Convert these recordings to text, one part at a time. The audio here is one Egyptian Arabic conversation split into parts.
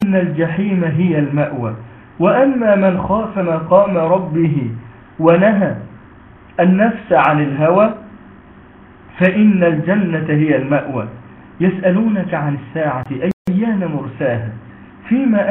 الجحيم هي المأوى وأما من خاف مقام ربه ونهى النفس عن الهوى فإن الجنة هي المأوى يسألونك عن الساعة أيان مرساها فيما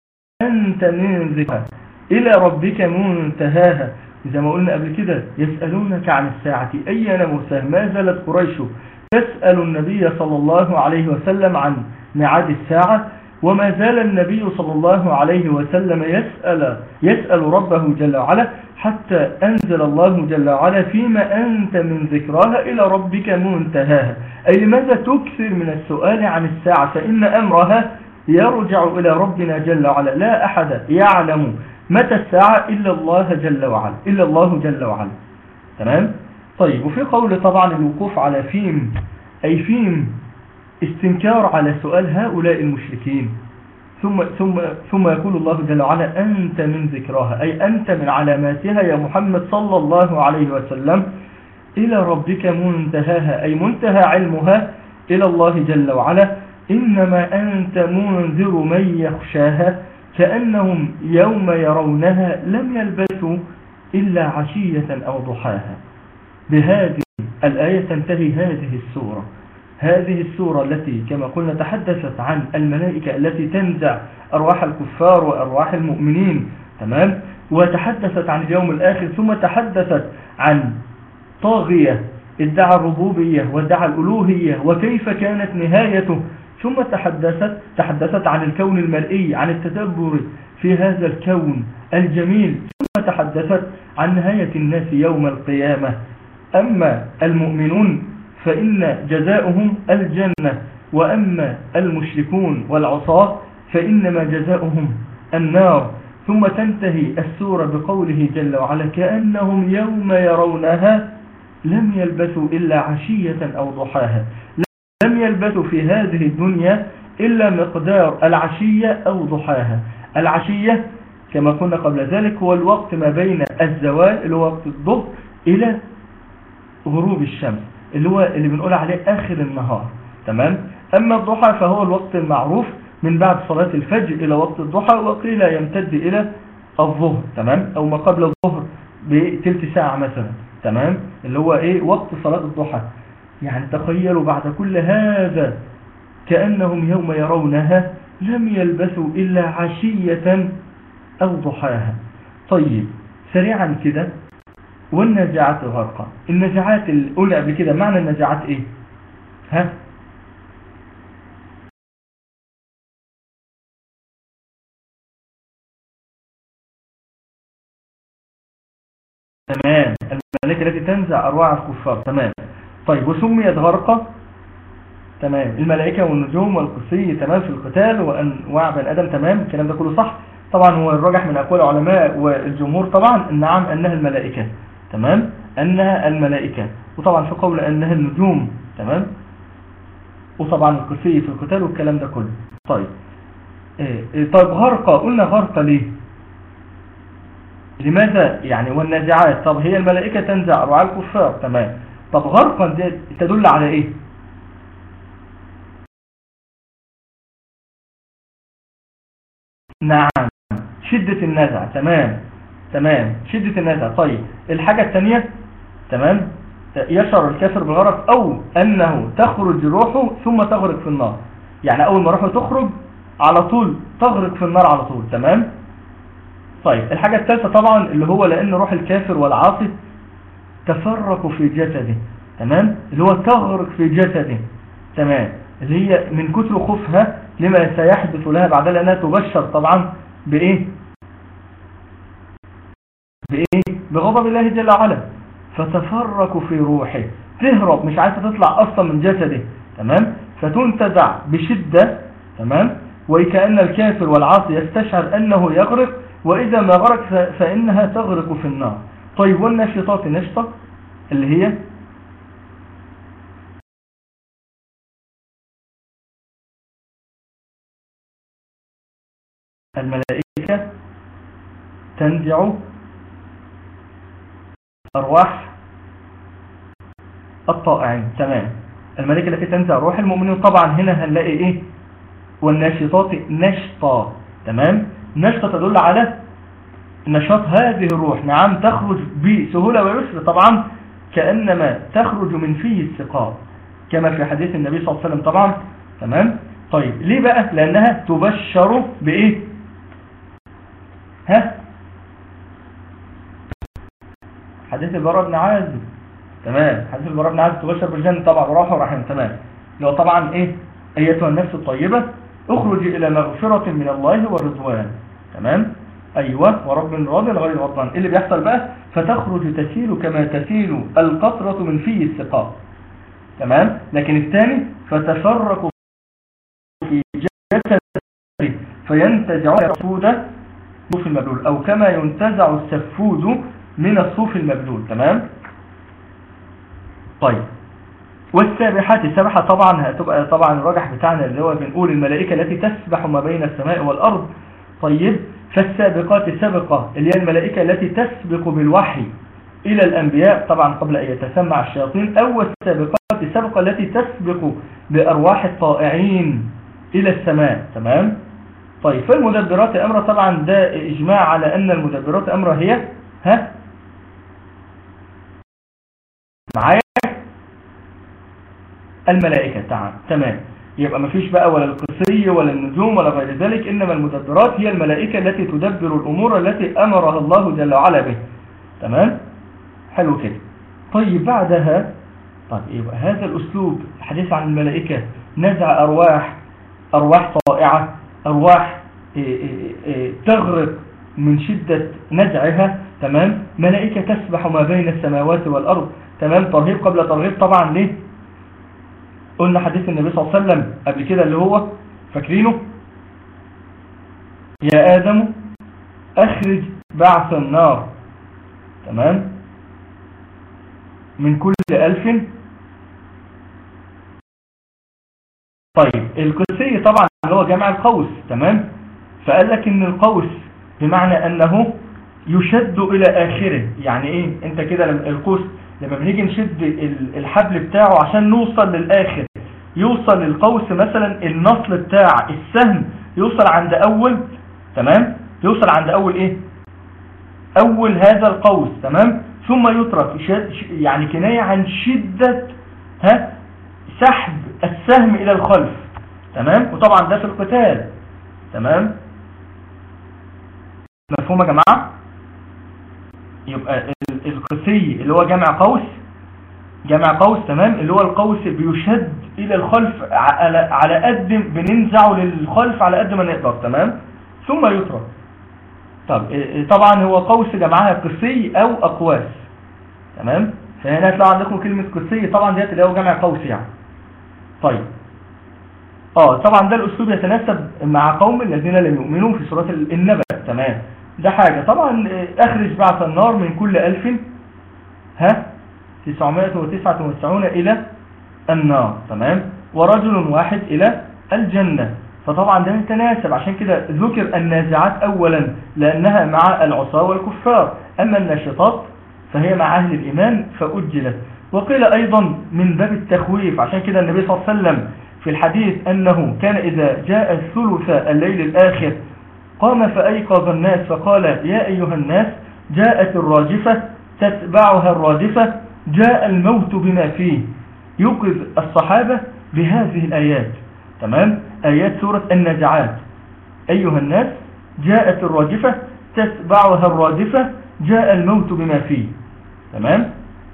أنت من ذكرها إلى ربك منتهاها زي ما قلنا قبل كده يسألونك عن الساعة أيان مرساها ما زالت قريش تسأل النبي صلى الله عليه وسلم عن ميعاد الساعة وما زال النبي صلى الله عليه وسلم يسأل, يسأل ربه جل وعلا حتى أنزل الله جل وعلا فيما أنت من ذكراها إلى ربك منتهاها أي لماذا تكثر من السؤال عن الساعة فإن أمرها يرجع إلى ربنا جل وعلا لا أحد يعلم متى الساعة إلا الله جل وعلا إلا الله جل وعلا تمام طيب وفي قول طبعا الوقوف على فيم أي فيم استنكار على سؤال هؤلاء المشركين ثم, ثم, ثم يقول الله جل وعلا أنت من ذكراها أي أنت من علاماتها يا محمد صلى الله عليه وسلم إلى ربك منتهاها أي منتهى علمها إلى الله جل وعلا إنما أنت منذر من يخشاها كأنهم يوم يرونها لم يلبثوا إلا عشية أو ضحاها بهذه الآية تنتهي هذه السورة هذه السورة التي كما قلنا تحدثت عن الملائكة التي تنزع أرواح الكفار وأرواح المؤمنين تمام وتحدثت عن اليوم الآخر ثم تحدثت عن طاغية ادعى الربوبية وادعى الألوهية وكيف كانت نهايته ثم تحدثت تحدثت عن الكون المرئي عن التدبر في هذا الكون الجميل ثم تحدثت عن نهاية الناس يوم القيامة أما المؤمنون فإن جزاؤهم الجنة وأما المشركون والعصاة فإنما جزاؤهم النار ثم تنتهي السورة بقوله جل وعلا كأنهم يوم يرونها لم يلبثوا إلا عشية أو ضحاها لم يلبثوا في هذه الدنيا إلا مقدار العشية أو ضحاها العشية كما كنا قبل ذلك هو الوقت ما بين الزوال اللي هو وقت الظهر إلى غروب الشمس اللي هو اللي بنقول عليه آخر النهار تمام أما الضحى فهو الوقت المعروف من بعد صلاة الفجر إلى وقت الضحى وقيل يمتد إلى الظهر تمام أو ما قبل الظهر بتلت ساعة مثلا تمام اللي هو إيه وقت صلاة الضحى يعني تخيلوا بعد كل هذا كأنهم يوم يرونها لم يلبثوا إلا عشية أو ضحاها طيب سريعا كده والنزاعات غرقا النزاعات اللي قلنا قبل كده معنى النزاعات ايه ها تمام الملائكة التي تنزع أرواح الكفار تمام طيب وسميت غرقة تمام الملائكة والنجوم والقسي تمام في القتال وأنواع بني آدم تمام الكلام ده كله صح طبعا هو الراجح من أقوال العلماء والجمهور طبعا نعم أنها الملائكة تمام أنها الملائكة وطبعا في قول أنها النجوم تمام وطبعا القسي في القتال والكلام ده كله طيب إيه إيه طيب غرقة قلنا غرقة ليه لماذا يعني والنازعات طب هي الملائكة تنزع أرواح الكفار تمام طب غرقا دي تدل على ايه نعم شدة النزع تمام تمام شدة النزع طيب الحاجة الثانية تمام يشعر الكافر بالغرق او انه تخرج روحه ثم تغرق في النار يعني اول ما روحه تخرج على طول تغرق في النار على طول تمام طيب الحاجة الثالثة طبعا اللي هو لان روح الكافر والعاصي تفرقوا في جسده تمام اللي هو تغرق في جسده تمام اللي هي من كتر خوفها لما سيحدث لها بعد لأنها تبشر طبعا بإيه بإيه بغضب الله جل وعلا فتفرق في روحه تهرب مش عايزة تطلع أصلا من جسده تمام فتنتزع بشدة تمام وكأن الكافر والعاصي يستشعر أنه يغرق وإذا ما غرق فإنها تغرق في النار طيب والنشطات نشطة اللي هي الملائكة تنزع أرواح الطائعين تمام الملائكة التي تنزع أرواح المؤمنين طبعا هنا هنلاقي إيه والناشطات نشطا تمام نشطة تدل على نشاط هذه الروح نعم تخرج بسهولة ويسر طبعا كأنما تخرج من فيه السقاء كما في حديث النبي صلى الله عليه وسلم طبعا تمام طيب ليه بقى لأنها تبشر بإيه ها حديث البراء بن عازب تمام حديث البراء بن عازب تبشر بالجنة طبعا وراحة ورحمة تمام لو طبعا ايه ايتها النفس الطيبة اخرج الى مغفرة من الله ورضوان تمام ايوه ورب راض غير غضبان ايه اللي بيحصل بقى فتخرج تسيل كما تسيل القطرة من فيه السقاء تمام لكن الثاني فتفرق في جسد فينتزع السفود صوف المبلول او كما ينتزع السفود من الصوف المبلول تمام طيب والسابحات السابحة طبعا هتبقى طبعا الرجح بتاعنا اللي هو بنقول الملائكة التي تسبح ما بين السماء والأرض طيب فالسابقات سبقة اللي هي الملائكة التي تسبق بالوحي إلى الأنبياء طبعا قبل أن يتسمع الشياطين أو السابقات السبقة التي تسبق بأرواح الطائعين إلى السماء تمام طيب فالمدبرات أمر طبعا ده إجماع على أن المدبرات أمر هي ها معايا الملائكة تعال تمام يبقى مفيش بقى ولا القصي ولا النجوم ولا غير ذلك إنما المدبرات هي الملائكة التي تدبر الأمور التي أمرها الله جل وعلا به تمام حلو كده طيب بعدها طيب يبقى هذا الأسلوب الحديث عن الملائكة نزع أرواح أرواح طائعة أرواح إيه إيه إيه تغرق من شدة نزعها تمام ملائكة تسبح ما بين السماوات والأرض تمام ترهيب قبل ترهيب طبعا ليه قلنا حديث النبي صلى الله عليه وسلم قبل كده اللي هو فاكرينه يا آدم أخرج بعث النار تمام من كل ألف طيب القسي طبعا اللي هو جمع القوس تمام فقال لك ان القوس بمعنى انه يشد الى اخره يعني ايه انت كده لما القوس لما بنيجي نشد الحبل بتاعه عشان نوصل للاخر يوصل القوس مثلا النصل بتاع السهم يوصل عند اول تمام يوصل عند اول ايه اول هذا القوس تمام ثم يترك يعني كناية عن شدة ها سحب السهم الى الخلف تمام وطبعا ده في القتال تمام مفهوم يا جماعة يبقى القسي اللي هو جمع قوس جمع قوس تمام اللي هو القوس بيشد الى الخلف على على قد بننزعه للخلف على قد ما نقدر تمام ثم يترك طب طبعا هو قوس جمعها قسي او اقواس تمام فهنا هتلاقوا عندكم كلمة قسي طبعا ديت اللي هو جمع قوس يعني طيب اه طبعا ده الاسلوب يتناسب مع قوم الذين لم يؤمنوا في سورة النبأ تمام ده حاجة طبعا اخرج بعث النار من كل الف ها 999 الى النار تمام ورجل واحد الى الجنة فطبعا ده يتناسب عشان كده ذكر النازعات اولا لانها مع العصاة والكفار اما الناشطات فهي مع اهل الايمان فاجلت وقيل ايضا من باب التخويف عشان كده النبي صلى الله عليه وسلم في الحديث انه كان اذا جاء الثلث الليل الاخر قام فأيقظ الناس فقال يا أيها الناس جاءت الراجفة تتبعها الرادفة جاء الموت بما فيه يوقظ الصحابة بهذه الآيات تمام آيات سورة النجعات أيها الناس جاءت الراجفة تتبعها الرادفة جاء الموت بما فيه تمام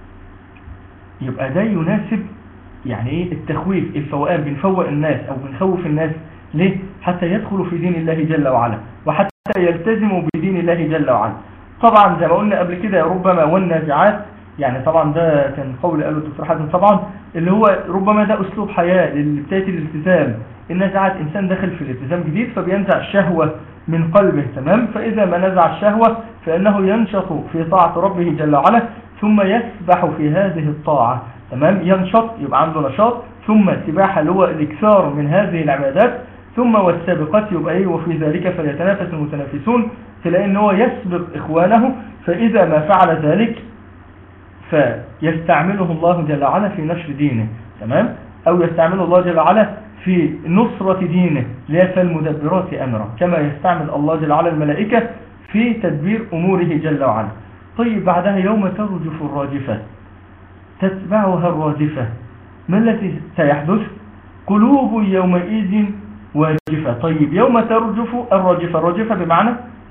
يبقى ده يناسب يعني ايه التخويف الفوقان بنفوق الناس او بنخوف الناس ليه حتى يدخلوا في دين الله جل وعلا وحتى يلتزموا بدين الله جل وعلا طبعا زي ما قلنا قبل كده ربما والنازعات يعني طبعا ده كان قول قاله الدكتور حسن طبعا اللي هو ربما ده اسلوب حياة لبداية الالتزام النزعات انسان داخل في الالتزام جديد فبينزع الشهوة من قلبه تمام فاذا ما نزع الشهوة فانه ينشط في طاعة ربه جل وعلا ثم يسبح في هذه الطاعة تمام ينشط يبقى عنده نشاط ثم سباحة اللي هو الاكثار من هذه العبادات ثم والسابقات يبقى ايه وفي ذلك فليتنافس المتنافسون تلاقي ان هو يسبق اخوانه فاذا ما فعل ذلك فيستعمله الله جل وعلا في نشر دينه تمام أو يستعمل الله جل وعلا في نصرة دينه اللي فالمدبرات أمره كما يستعمل الله جل وعلا الملائكة في تدبير أموره جل وعلا طيب بعدها يوم ترجف الراجفة تتبعها الراجفة ما الذي سيحدث قلوب يومئذ واجفة طيب يوم ترجف الراجفة الراجفة بمعنى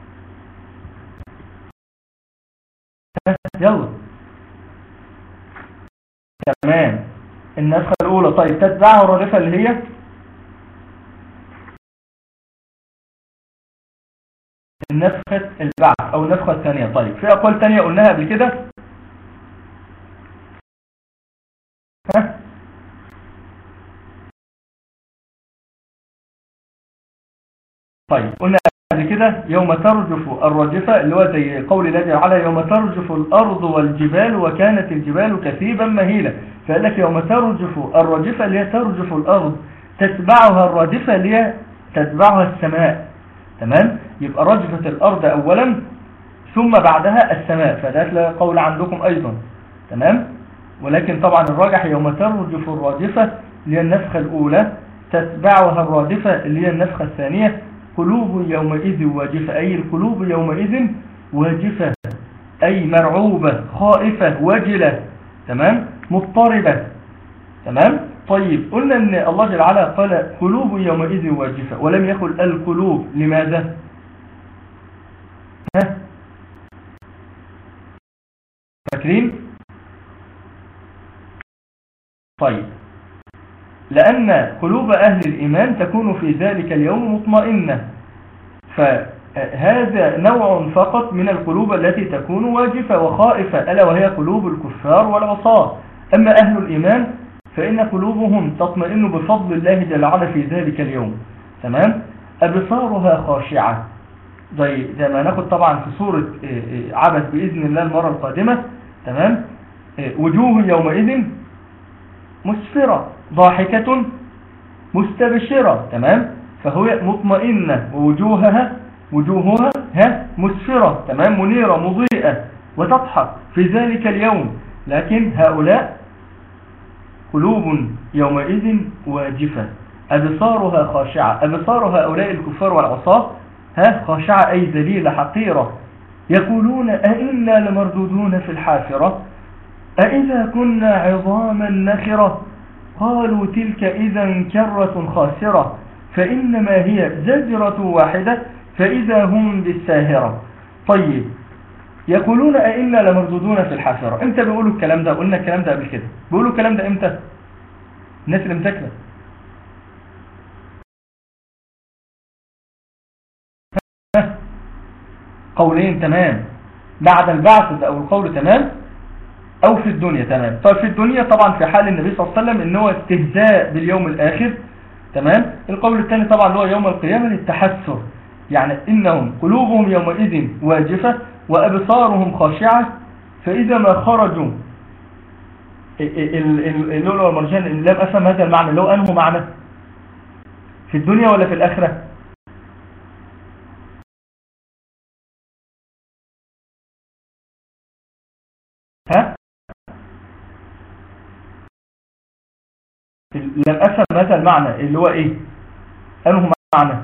يلا تمام النفخة الأولى طيب تتبعها الراجفة اللي هي النفخة البعث أو النفخة الثانية طيب في أقوال ثانية قلناها قبل كده ها طيب قلنا بعد كده يوم ترجف الرجفة اللي هو زي قول الله تعالى يوم ترجف الأرض والجبال وكانت الجبال كثيبا مهيلة فقال لك يوم ترجف الرجفة اللي هي ترجف الأرض تتبعها الرجفة اللي هي تتبعها السماء تمام يبقى رجفة الأرض أولا ثم بعدها السماء فده قول عندكم أيضا تمام ولكن طبعا الراجح يوم ترجف الراجفة اللي هي النفخة الأولى تتبعها الرادفة اللي هي النفخة الثانية قلوب يومئذ واجفة أي القلوب يومئذ واجفة أي مرعوبة خائفة وجلة تمام مضطربة تمام طيب قلنا ان الله جل وعلا قال قلوب يومئذ واجفة ولم يقل القلوب لماذا ها فاكرين طيب لأن قلوب أهل الإيمان تكون في ذلك اليوم مطمئنة فهذا نوع فقط من القلوب التي تكون واجفة وخائفة ألا وهي قلوب الكفار والعصاة أما أهل الإيمان فإن قلوبهم تطمئن بفضل الله جل وعلا في ذلك اليوم تمام أبصارها خاشعة زي, زي ما ناخد طبعا في سورة عبث بإذن الله المرة القادمة تمام وجوه يومئذ مسفرة ضاحكة مستبشرة تمام فهو مطمئنة ووجوهها وجوهها ها مسفرة تمام منيرة مضيئة وتضحك في ذلك اليوم لكن هؤلاء قلوب يومئذ واجفة أبصارها خاشعة أبصار هؤلاء الكفار والعصاة ها خاشعة أي ذليلة حقيرة يقولون أئنا لمردودون في الحافرة أئذا كنا عظاما نخرة قالوا تلك إذا كرة خاسرة فإنما هي زجرة واحدة فإذا هم بالساهرة طيب يقولون أئنا لمردودون في الحافرة امتى بيقولوا الكلام ده قلنا الكلام ده قبل كده بيقولوا الكلام ده امتى الناس اللي مذاكره قولين تمام بعد البعث او القول تمام او في الدنيا تمام طيب في الدنيا طبعا في حال النبي صلى الله عليه وسلم ان هو استهزاء باليوم الاخر تمام القول الثاني طبعا اللي هو يوم القيامة للتحسر يعني انهم قلوبهم يومئذ واجفة وابصارهم خاشعة فاذا ما خرجوا اللؤلؤ والمرجان لم افهم هذا المعنى اللي هو انه معنى في الدنيا ولا في الاخره ها لم افهم هذا المعنى اللي هو ايه انه معنى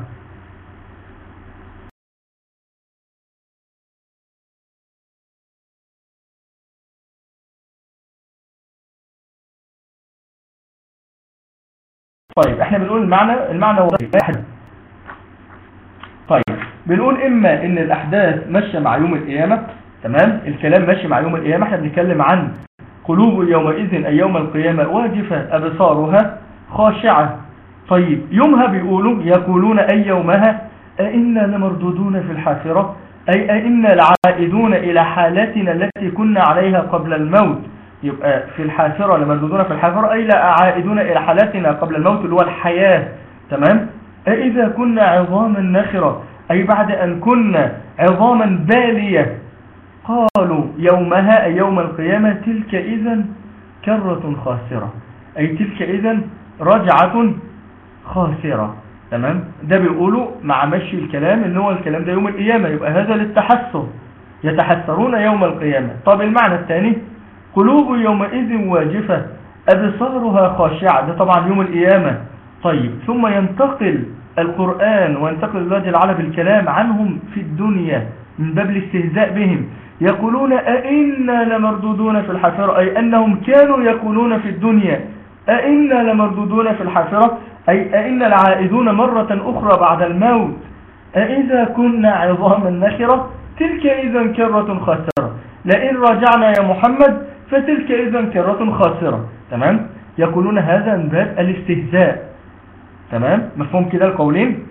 طيب احنا بنقول المعنى المعنى واحد طيب بنقول اما ان الاحداث ماشيه مع يوم القيامه تمام الكلام ماشي مع يوم القيامه احنا بنتكلم عن قلوب يومئذ اي يوم القيامه واجفه ابصارها خاشعه طيب يومها بيقولوا يقولون اي يومها أئنا لمردودون في الحافره اي أئنا لعائدون الى حالتنا التي كنا عليها قبل الموت يبقى في الحافرة لمردودون في الحافرة أي لا عائدون إلى حالاتنا قبل الموت اللي هو الحياة تمام إذا كنا عظاما نخرة أي بعد أن كنا عظاما بالية قالوا يومها أي يوم القيامة تلك إذا كرة خاسرة أي تلك إذا رجعة خاسرة تمام ده بيقولوا مع مشي الكلام ان هو الكلام ده يوم القيامة يبقى هذا للتحسر يتحسرون يوم القيامة طب المعنى الثاني قلوب يومئذ واجفة أبصارها خاشعة ده طبعا يوم القيامة طيب ثم ينتقل القرآن وينتقل الله جل وعلا بالكلام عنهم في الدنيا من باب الاستهزاء بهم يقولون أئنا لمردودون في الحافرة أي أنهم كانوا يقولون في الدنيا أئنا لمردودون في الحافرة أي أئنا العائدون مرة أخرى بعد الموت أئذا كنا عظاما نخرة تلك إذا كرة خاسرة لئن رجعنا يا محمد فتلك إذا كرة خاسرة تمام يقولون هذا من باب الاستهزاء تمام مفهوم كده القولين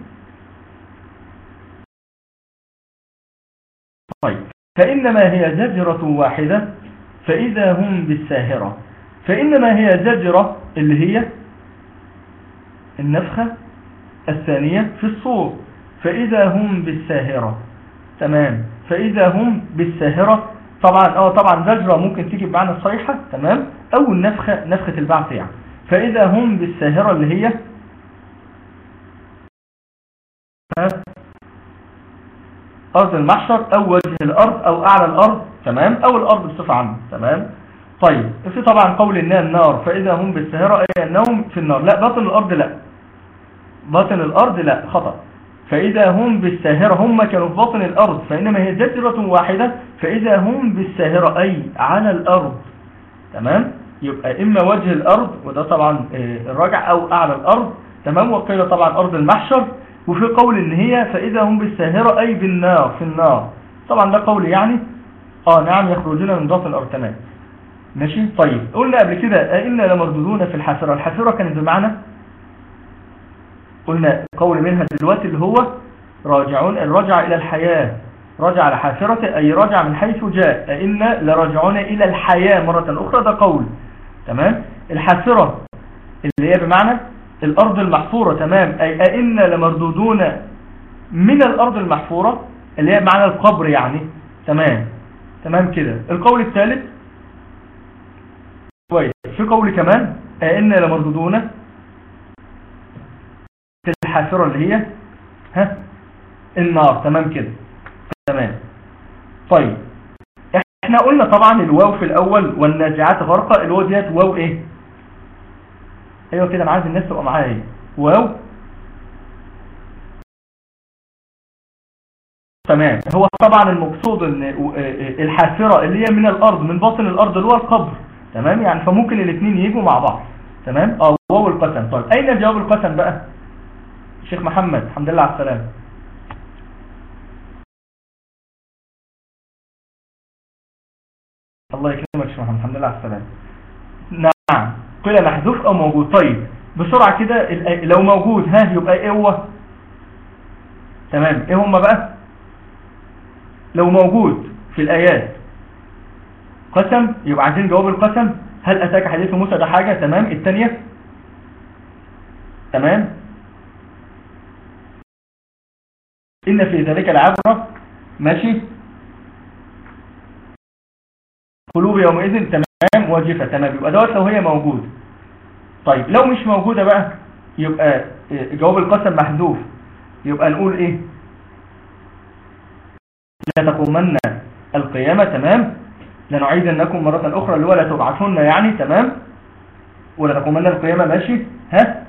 طيب فإنما هي زجرة واحدة فإذا هم بالساهرة فإنما هي زجرة اللي هي النفخة الثانية في الصور فإذا هم بالساهرة تمام فإذا هم بالساهرة طبعا اه طبعا زجرة ممكن تيجي بمعنى الصيحة تمام أو النفخة نفخة البعث يعني فإذا هم بالساهرة اللي هي أرض المحشر أو وجه الأرض أو أعلى الأرض تمام أو الأرض بصفة عامة تمام طيب في طبعا قول النار النار فإذا هم بالسهرة أي أنهم في النار لا باطن الأرض لا باطن الأرض لا خطأ فإذا هم بالساهرة هم كانوا في باطن الأرض فإنما هي جزرة واحدة فإذا هم بالساهرة أي على الأرض تمام يبقى إما وجه الأرض وده طبعا الرجع أو أعلى الأرض تمام وقيل طبعا أرض المحشر وفي قول إن هي فإذا هم بالساهرة أي بالنار في النار طبعا ده قول يعني آه نعم يخرجون من باطن الأرض تمام ماشي طيب قلنا قبل كده أئنا لمردودون في الحافرة الحافرة كانت بمعنى قلنا قول منها دلوقتي اللي هو راجعون الرجع إلى الحياة رجع لحافرة أي رجع من حيث جاء أئنا لراجعون إلى الحياة مرة أخرى ده قول تمام الحافرة اللي هي بمعنى الأرض المحفورة تمام أي أئنا لمردودون من الأرض المحفورة اللي هي بمعنى القبر يعني تمام تمام كده القول الثالث كويس في قول كمان أئنا لمردودون في الحافرة اللي هي ها النار تمام كده تمام طيب احنا قلنا طبعا الواو في الاول والنازعات غرقة الواو ديت واو ايه ايوه كده انا عايز الناس تبقى معايا ايه واو تمام هو طبعا المقصود ان الحافرة اللي هي من الارض من باطن الارض اللي هو القبر تمام يعني فممكن الاثنين يجوا مع بعض تمام اه واو القسم طيب اين جواب القسم بقى شيخ محمد الحمد لله على السلامه الله يكرمك شيخ محمد الحمد لله على السلامه نعم قيل محذوف او موجود طيب بسرعه كده لو موجود ها يبقى ايه هو تمام ايه هم بقى لو موجود في الايات قسم يبقى عايزين جواب القسم هل اتاك حديث موسى ده حاجه تمام الثانيه تمام إن في ذلك العبرة ماشي قلوب يومئذ تمام واجفة تمام يبقى دوت لو هي موجود طيب لو مش موجودة بقى يبقى جواب القسم محذوف يبقى نقول ايه لا تقومن القيامة تمام لنعيدنكم مرة أخرى اللي هو لا تبعثن يعني تمام ولا تقومن القيامة ماشي ها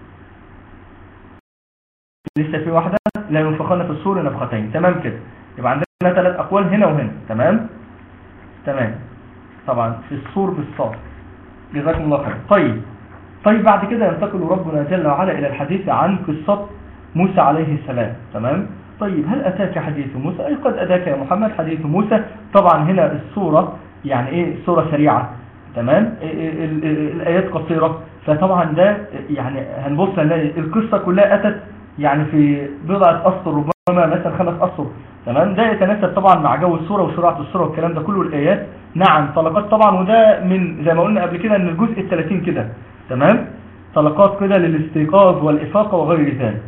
لسه في واحدة لا ينفخن في الصور نفختين تمام كده يبقى عندنا ثلاث أقوال هنا وهنا تمام تمام طبعا في الصور بالصاد جزاكم الله خير طيب طيب بعد كده ينتقل ربنا جل وعلا إلى الحديث عن قصة موسى عليه السلام تمام طيب هل أتاك حديث موسى أي قد أتاك يا محمد حديث موسى طبعا هنا الصورة يعني إيه صورة سريعة تمام الآيات قصيرة فطبعا ده يعني هنبص نلاقي القصة كلها أتت يعني في بضعة أسطر ربما مثلا خمس أسطر تمام ده يتناسب طبعا مع جو الصورة وسرعة الصورة والكلام ده كله الآيات نعم طلقات طبعا وده من زي ما قلنا قبل كده ان الجزء الثلاثين كده تمام طلقات كده للاستيقاظ والإفاقة وغير ذلك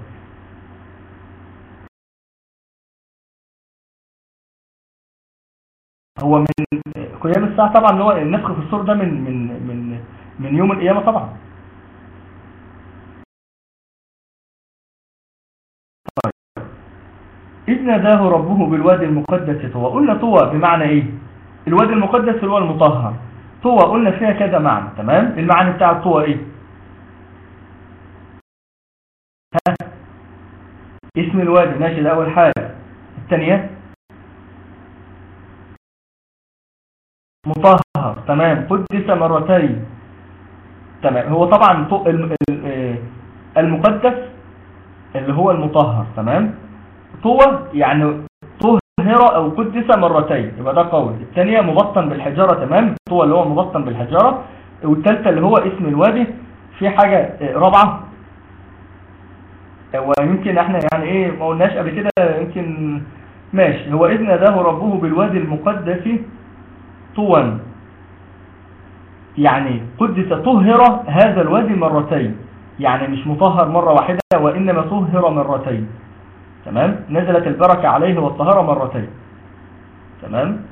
هو من قيام الساعة طبعا اللي هو النفخ في الصور ده من من من من يوم القيامة طبعا إذ ناداه ربه بالوادي المقدس طوى قلنا طوى بمعنى إيه الوادي المقدس اللي هو المطهر طوى قلنا فيها كذا معنى تمام المعنى بتاع الطوى ايه ها اسم الوادي ماشي ده اول حاجة الثانية مطهر تمام قدس مرتين تمام هو طبعا آه، المقدس اللي هو المطهر تمام طوى يعني طهر او قدس مرتين يبقى ده قول الثانية مبطن بالحجارة تمام طوى اللي هو مبطن بالحجارة والثالثة اللي هو اسم الوادي في حاجة آه، رابعة ويمكن احنا يعني ايه ما قلناش قبل كده يمكن ماشي هو إذ ناداه ربه بالوادي المقدس طوى يعني قدس طهر هذا الوادي مرتين يعني مش مطهر مرة واحدة وإنما طهر مرتين تمام نزلت البركة عليه والطهارة مرتين تمام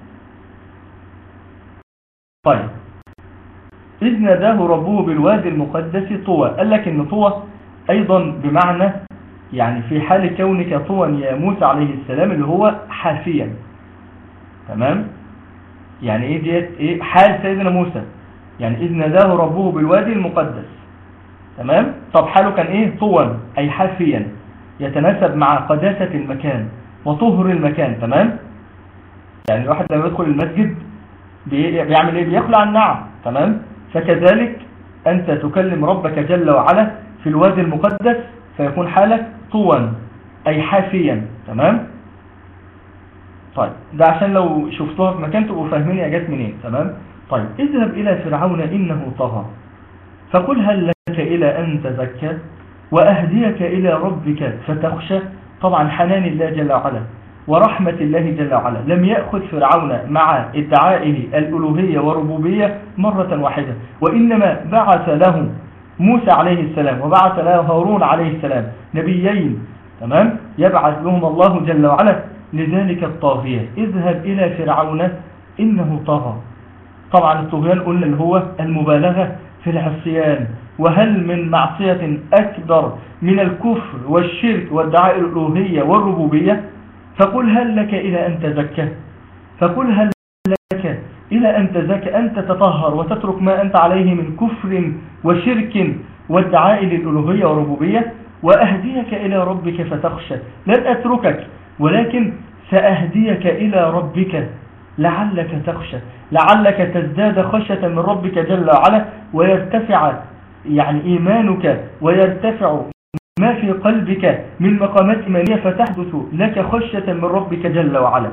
طيب إذ ناداه ربه بالوادي المقدس طوى قال لك إن طوى أيضا بمعنى يعني في حال كونك طوى يا موسى عليه السلام اللي هو حافيا تمام يعني ايه ديت ايه حال سيدنا موسى يعني إذ ناداه ربه بالوادي المقدس تمام طب حاله كان ايه طوى اي حافيا يتناسب مع قداسة المكان وطهر المكان تمام يعني الواحد لما يدخل المسجد بيعمل ايه بيخلع النعم تمام فكذلك انت تكلم ربك جل وعلا في الوادي المقدس فيكون حالك طوى اي حافيا تمام طيب ده عشان لو شفتوها في مكان تبقوا فاهمين يا جت منين تمام طيب اذهب الى فرعون انه طغى فقل هل لك الى ان تزكى وأهديك إلى ربك فتخشى طبعا حنان الله جل وعلا ورحمة الله جل وعلا لم يأخذ فرعون مع ادعائه الألوهية وربوبية مرة واحدة وإنما بعث له موسى عليه السلام وبعث له هارون عليه السلام نبيين تمام يبعث لهم الله جل وعلا لذلك الطاغية اذهب إلى فرعون إنه طغى طبعا الطغيان قلنا اللي هو المبالغة في العصيان وهل من معصية أكبر من الكفر والشرك والدعاء الألوهية والربوبية فقل هل لك إلى أن تزكى فقل هل لك إلى أن تزكى أن تتطهر وتترك ما أنت عليه من كفر وشرك والدعاء للألوهية والربوبية وأهديك إلى ربك فتخشى لن أتركك ولكن سأهديك إلى ربك لعلك تخشى لعلك تزداد خشية من ربك جل وعلا ويرتفع يعني إيمانك ويرتفع ما في قلبك من مقامات إيمانية فتحدث لك خشية من ربك جل وعلا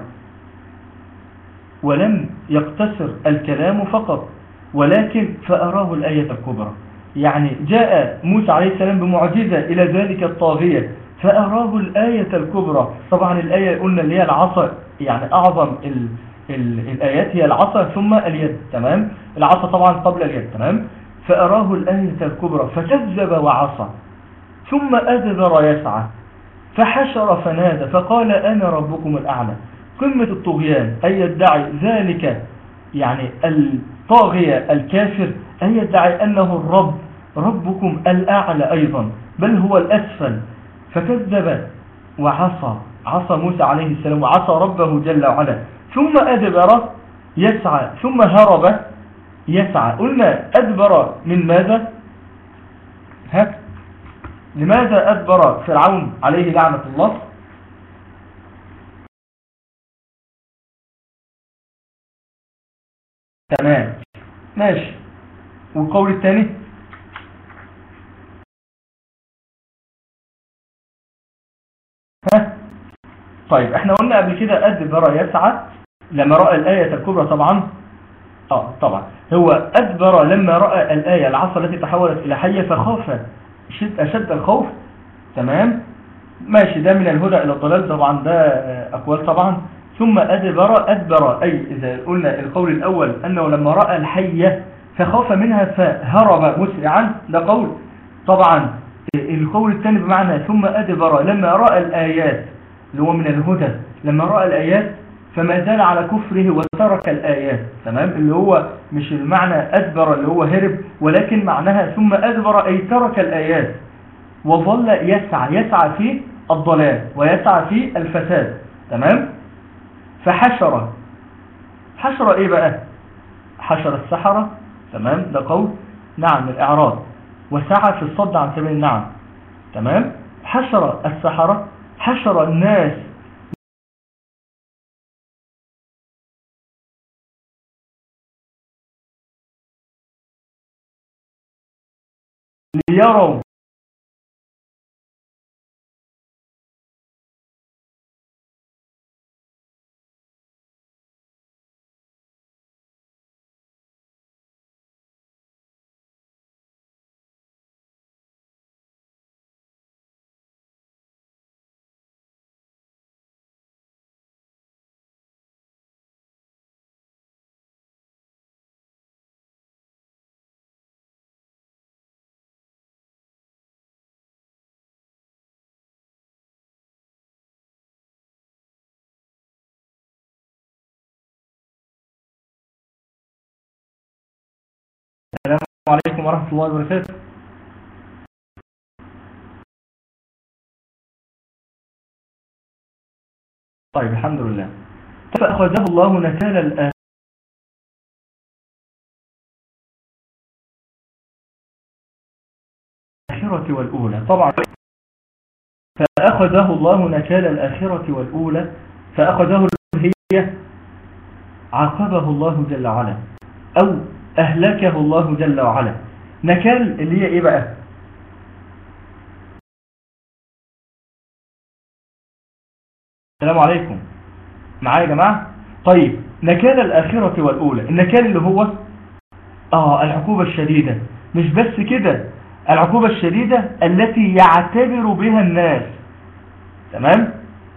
ولم يقتصر الكلام فقط ولكن فأراه الآية الكبرى يعني جاء موسى عليه السلام بمعجزة إلى ذلك الطاغية فأراه الآية الكبرى طبعا الآية قلنا اللي هي العصا يعني أعظم ال ال الآيات هي العصا ثم اليد تمام العصا طبعا قبل اليد تمام فأراه الآية الكبرى فكذب وعصى ثم أدبر يسعى فحشر فنادى فقال أنا ربكم الأعلى قمة الطغيان أن يدعي ذلك يعني الطاغية الكافر أن يدعي أنه الرب ربكم الأعلى أيضا بل هو الأسفل فكذب وعصى عصى موسى عليه السلام وعصى ربه جل وعلا ثم أدبر يسعى ثم هرب يسعى قلنا أدبر من ماذا ها لماذا أدبر فرعون عليه لعنة الله تمام ماشي والقول الثاني ها طيب احنا قلنا قبل كده أدبر يسعى لما رأى الآية الكبرى طبعا اه طبعا هو أدبر لما رأى الآية العصا التي تحولت إلى حية فخاف أشد الخوف تمام ماشي ده من الهدى إلى الضلال طبعا ده أقوال طبعا ثم أدبر أدبر أي إذا قلنا القول الأول أنه لما رأى الحية فخاف منها فهرب مسرعا ده قول طبعا القول الثاني بمعنى ثم أدبر لما رأى الآيات اللي هو من الهدى لما رأى الآيات فما زال على كفره وترك الآيات تمام اللي هو مش المعنى أدبر اللي هو هرب ولكن معناها ثم أدبر أي ترك الآيات وظل يسعى يسعى في الضلال ويسعى في الفساد تمام فحشر حشر ايه بقى حشر السحرة تمام ده قول نعم الإعراض وسعى في الصد عن سبيل النعم تمام حشر السحرة حشر الناس ليروا السلام عليكم ورحمة الله وبركاته طيب الحمد لله فأخذه الله نكال الآخرة والأولى طبعا فأخذه الله نكال الآخرة والأولى فأخذه هي عاقبه الله جل وعلا أو أهلكه الله جل وعلا نكال اللي هي إيه بقى السلام عليكم معايا يا جماعة طيب نكال الآخرة والأولى النكال اللي هو آه العقوبة الشديدة مش بس كده العقوبة الشديدة التي يعتبر بها الناس تمام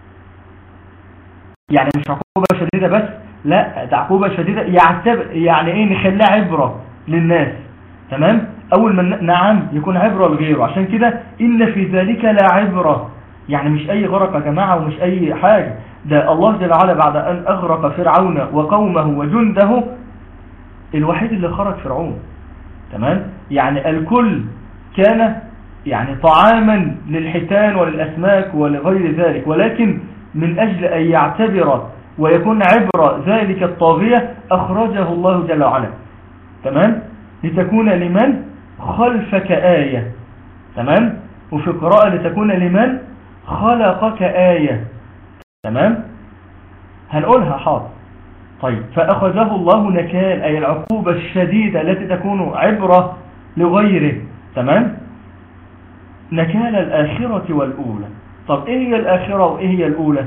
يعني مش عقوبة شديدة بس لا ده عقوبة شديدة يعتبر يعني ايه نخليها عبرة للناس تمام اول ما نعم يكون عبرة لغيره عشان كده ان في ذلك لا عبرة يعني مش اي غرق يا جماعة ومش اي حاجة ده الله جل وعلا بعد ان اغرق فرعون وقومه وجنده الوحيد اللي خرج فرعون تمام يعني الكل كان يعني طعاما للحيتان وللأسماك ولغير ذلك ولكن من أجل أن يعتبر ويكون عبر ذلك الطاغية أخرجه الله جل وعلا تمام لتكون لمن خلفك آية تمام وفي قراءة لتكون لمن خلقك آية تمام هنقولها حاضر طيب فأخذه الله نكال أي العقوبة الشديدة التي تكون عبرة لغيره تمام نكال الآخرة والأولى طب إيه هي الآخرة وإيه هي الأولى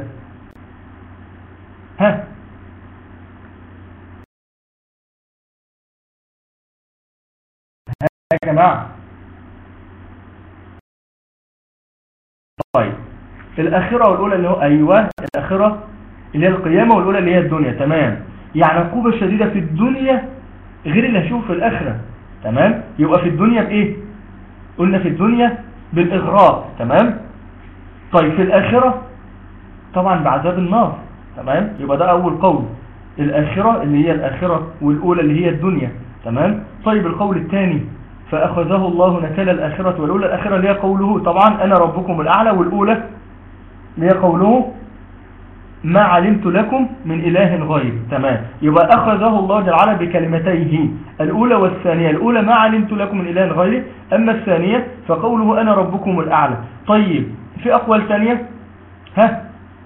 ها يا جماعة طيب الآخرة والأولى اللي هو أيوة الآخرة اللي هي القيامة والأولى اللي هي الدنيا تمام يعني عقوبة شديدة في الدنيا غير اللي هشوف في الآخرة تمام يبقى في الدنيا بإيه قلنا في الدنيا بالإغراق تمام طيب في الآخرة طبعا بعذاب النار تمام يبقى ده أول قول الآخرة اللي هي الآخرة والأولى اللي هي الدنيا تمام طيب القول الثاني فأخذه الله نكال الآخرة والأولى الآخرة اللي هي قوله طبعا أنا ربكم الأعلى والأولى اللي هي قوله ما علمت لكم من إله غير تمام يبقى أخذه الله جل وعلا بكلمتيه الأولى والثانية الأولى ما علمت لكم من إله غير أما الثانية فقوله أنا ربكم الأعلى طيب في أقوال ثانية ها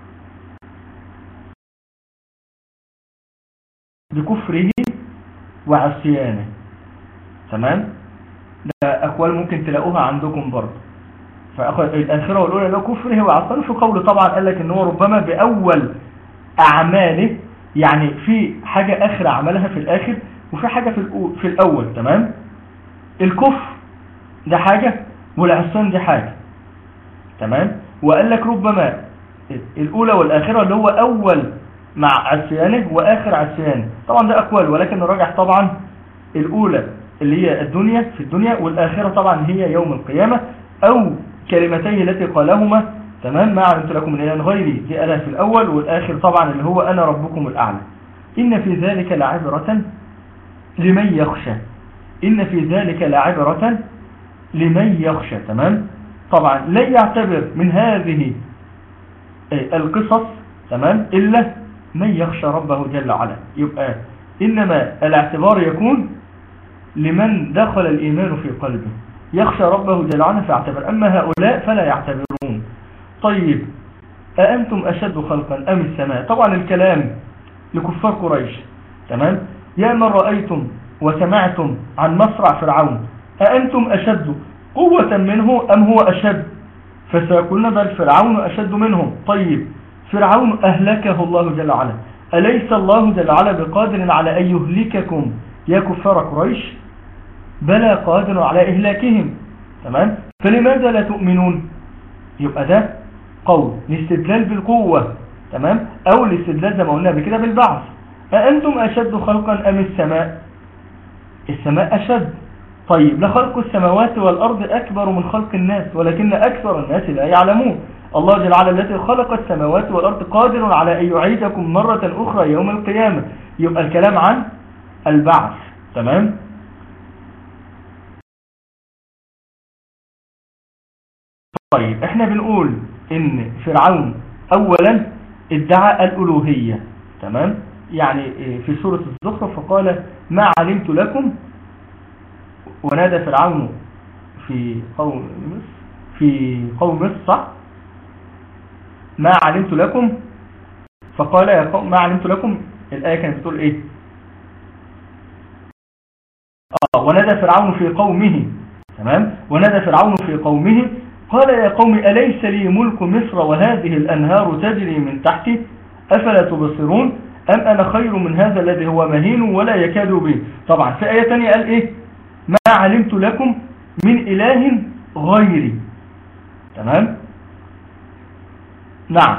بكفره وعصيانه تمام ده أقوال ممكن تلاقوها عندكم برضه فأخذ الآخرة والأولى له كفره وعصيانه في قول طبعا قال لك إن هو ربما بأول أعماله يعني في حاجة آخر عملها في الآخر وفي حاجة في, في الأول تمام الكفر ده حاجة والعصيان دي حاجة تمام وقال لك ربما الأولى والآخرة اللي هو أول مع عصيانه وآخر عصيانه طبعا ده أقوال ولكن الراجح طبعا الأولى اللي هي الدنيا في الدنيا والآخرة طبعا هي يوم القيامة أو كلمتيه التي قالهما تمام ما علمت لكم من إله غيري دي قالها في الأول والآخر طبعا اللي هو أنا ربكم الأعلى إن في ذلك لعبرة لمن يخشى إن في ذلك لعبرة لمن يخشى تمام طبعا لا يعتبر من هذه القصص تمام إلا من يخشى ربه جل وعلا يبقى إنما الاعتبار يكون لمن دخل الإيمان في قلبه يخشى ربه جل وعلا فيعتبر أما هؤلاء فلا يعتبرون طيب أأنتم أشد خلقا أم السماء طبعا الكلام لكفار قريش تمام يا من رأيتم وسمعتم عن مصرع فرعون أأنتم أشد قوة منه أم هو أشد فسيقولون بل فرعون أشد منهم طيب فرعون أهلكه الله جل وعلا أليس الله جل وعلا بقادر على أن يهلككم يا كفار قريش بلى قادر على إهلاكهم تمام فلماذا لا تؤمنون يبقى ده قول الاستدلال بالقوة تمام أو الاستدلال زي ما قلنا بكده بالبعث أأنتم أشد خلقا أم السماء السماء أشد طيب لخلق السماوات والأرض أكبر من خلق الناس ولكن أكثر الناس لا يعلمون الله جل وعلا الذي خلق السماوات والأرض قادر على أن يعيدكم مرة أخرى يوم القيامة يبقى الكلام عن البعث تمام طيب احنا بنقول ان فرعون اولا ادعى الالوهية تمام يعني في سورة الزخرف فقال ما علمت لكم ونادى فرعون في قوم مصر في قوم مصر صح ما علمت لكم فقال يا قوم ما علمت لكم الآية كانت بتقول ايه آه ونادى فرعون في قومه تمام ونادى فرعون في قومه قال يا قوم أليس لي ملك مصر وهذه الأنهار تجري من تحتي أفلا تبصرون أم أنا خير من هذا الذي هو مهين ولا يكاد به طبعا في آية تانية قال إيه ما علمت لكم من إله غيري تمام نعم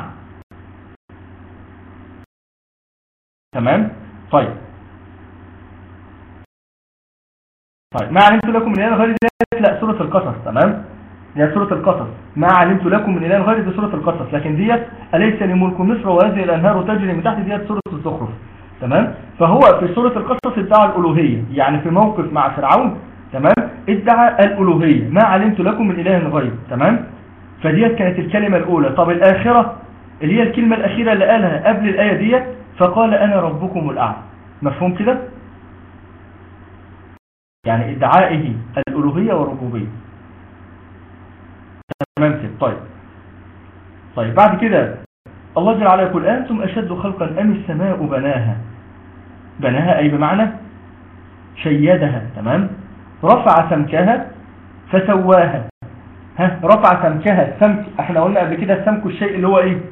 تمام طيب طيب ما علمت لكم من إله غيري لا سورة القصص تمام هي سورة القصص ما علمت لكم من إله غير دي سورة القصص لكن ديت أليس لملك مصر وهذه الأنهار تجري من تحت ديت سورة الزخرف تمام فهو في سورة القصص ادعى الألوهية يعني في موقف مع فرعون تمام ادعى الألوهية ما علمت لكم من إله غير تمام فديت كانت الكلمة الأولى طب الآخرة اللي هي الكلمة الأخيرة اللي قالها قبل الآية ديت فقال أنا ربكم الأعلى مفهوم كده يعني ادعائه الألوهية والربوبية تمام كده طيب طيب بعد كده الله جل وعلا يقول أنتم أشد خلقا أم السماء بناها بناها أي بمعنى شيدها تمام رفع سمكها فسواها ها رفع سمكها السمك احنا قلنا قبل كده السمك الشيء اللي هو ايه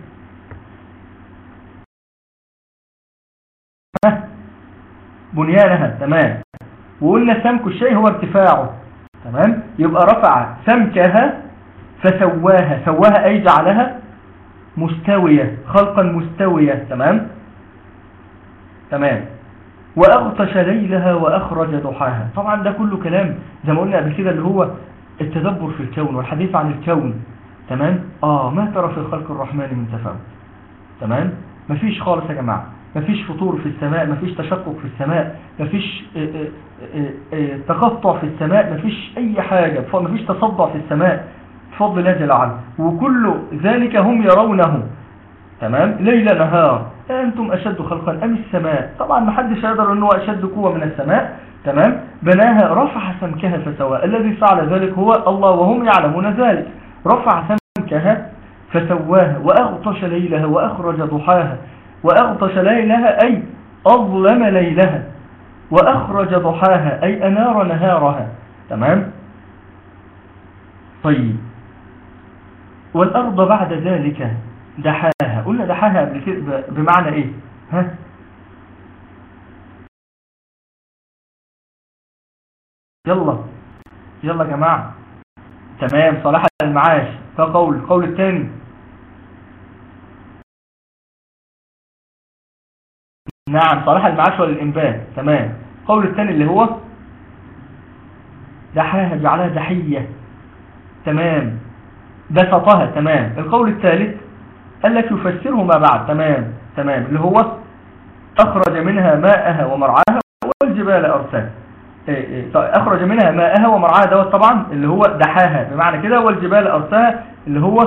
ها بنيانها تمام وقلنا سمك الشيء هو ارتفاعه تمام يبقى رفع سمكها فسواها سواها أي جعلها مستوية خلقا مستوية تمام تمام وأغطش ليلها وأخرج ضحاها طبعا ده كله كلام زي ما قلنا قبل كده اللي هو التدبر في الكون والحديث عن الكون تمام آه ما ترى في خلق الرحمن من تفاوت تمام مفيش خالص يا جماعة مفيش فطور في السماء مفيش تشقق في السماء مفيش تقطع في السماء مفيش أي حاجة مفيش تصدع في السماء بفضل الله جل وعلا وكل ذلك هم يرونه تمام ليل نهار أنتم أشد خلقا أم السماء طبعا ما حدش يقدر أنه أشد قوة من السماء تمام بناها رفع سمكها فسواء الذي فعل ذلك هو الله وهم يعلمون ذلك رفع سمكها فسواها وأغطش ليلها وأخرج ضحاها وأغطش ليلها أي أظلم ليلها وأخرج ضحاها أي أنار نهارها تمام طيب والأرض بعد ذلك دحاها قلنا دحاها قبل كده بمعنى ايه ها يلا يلا يا جماعة تمام صلاح المعاش ده قول القول الثاني نعم صلاح المعاش والإنبات تمام القول الثاني اللي هو دحاها جعلها دحية تمام بسطها تمام القول الثالث قال لك يفسره ما بعد تمام تمام اللي هو أخرج منها ماءها ومرعاها والجبال أرساها إيه إيه أخرج منها ماءها ومرعاها دوت طبعا اللي هو دحاها بمعنى كده والجبال أرساها اللي هو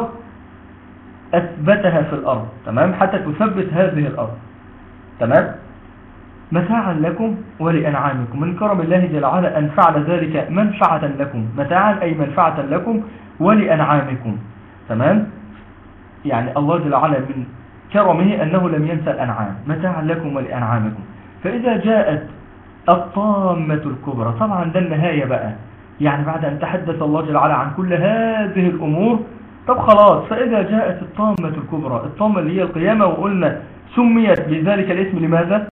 أثبتها في الأرض تمام حتى تثبت هذه الأرض تمام متاعا لكم ولأنعامكم من كرم الله جل وعلا أن فعل ذلك منفعة لكم متاعا أي منفعة لكم ولأنعامكم تمام يعني الله جل وعلا من كرمه أنه لم ينسى الأنعام متاعا لكم ولأنعامكم فإذا جاءت الطامة الكبرى طبعا ده النهاية بقى يعني بعد أن تحدث الله جل وعلا عن كل هذه الأمور طب خلاص فإذا جاءت الطامة الكبرى الطامة اللي هي القيامة وقلنا سميت بذلك الاسم لماذا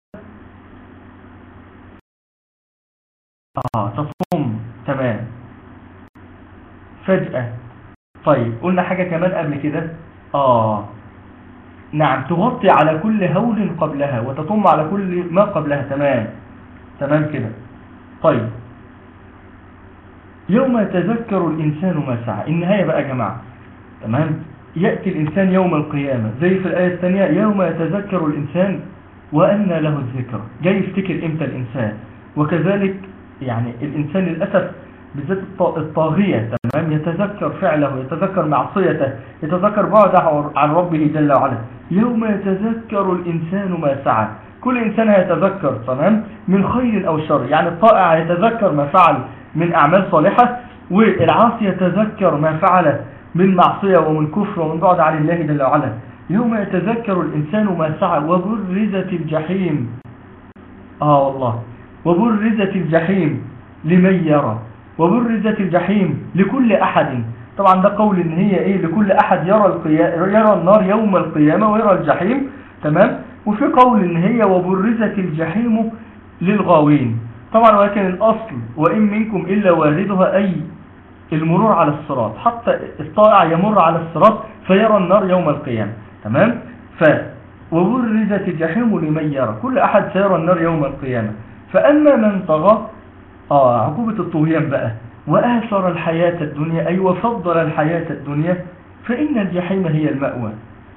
آه تصم تمام فجأة طيب قلنا حاجة كمان قبل كده آه نعم تغطي على كل هول قبلها وتطم على كل ما قبلها تمام تمام كده طيب يوم يتذكر الإنسان ما سعى النهاية بقى يا جماعة تمام يأتي الإنسان يوم القيامة زي في الآية الثانية يوم يتذكر الإنسان وأن له الذكر جاي يفتكر إمتى الإنسان وكذلك يعني الإنسان للأسف بالذات الطاغية تمام يتذكر فعله يتذكر معصيته يتذكر بعده عن ربه جل وعلا يوم يتذكر الإنسان ما سعى كل إنسان هيتذكر تمام من خير أو شر يعني الطائع يتذكر ما فعل من أعمال صالحة والعاصي يتذكر ما فعل من معصية ومن كفر ومن بعد عن الله جل وعلا يوم يتذكر الإنسان ما سعى وبرزت الجحيم آه والله وبرزت الجحيم لمن يرى وبرزت الجحيم لكل أحد طبعا ده قول ان هي ايه لكل احد يرى القيا... يرى النار يوم القيامة ويرى الجحيم تمام وفي قول ان هي وبرزت الجحيم للغاوين طبعا ولكن الاصل وان منكم الا واردها اي المرور على الصراط حتى الطائع يمر على الصراط فيرى النار يوم القيامة تمام ف وبرزت الجحيم لمن يرى كل احد سيرى النار يوم القيامة فاما من طغى اه عقوبة الطغيان بقى وآثر الحياة الدنيا أي وفضل الحياة الدنيا فإن الجحيم هي المأوى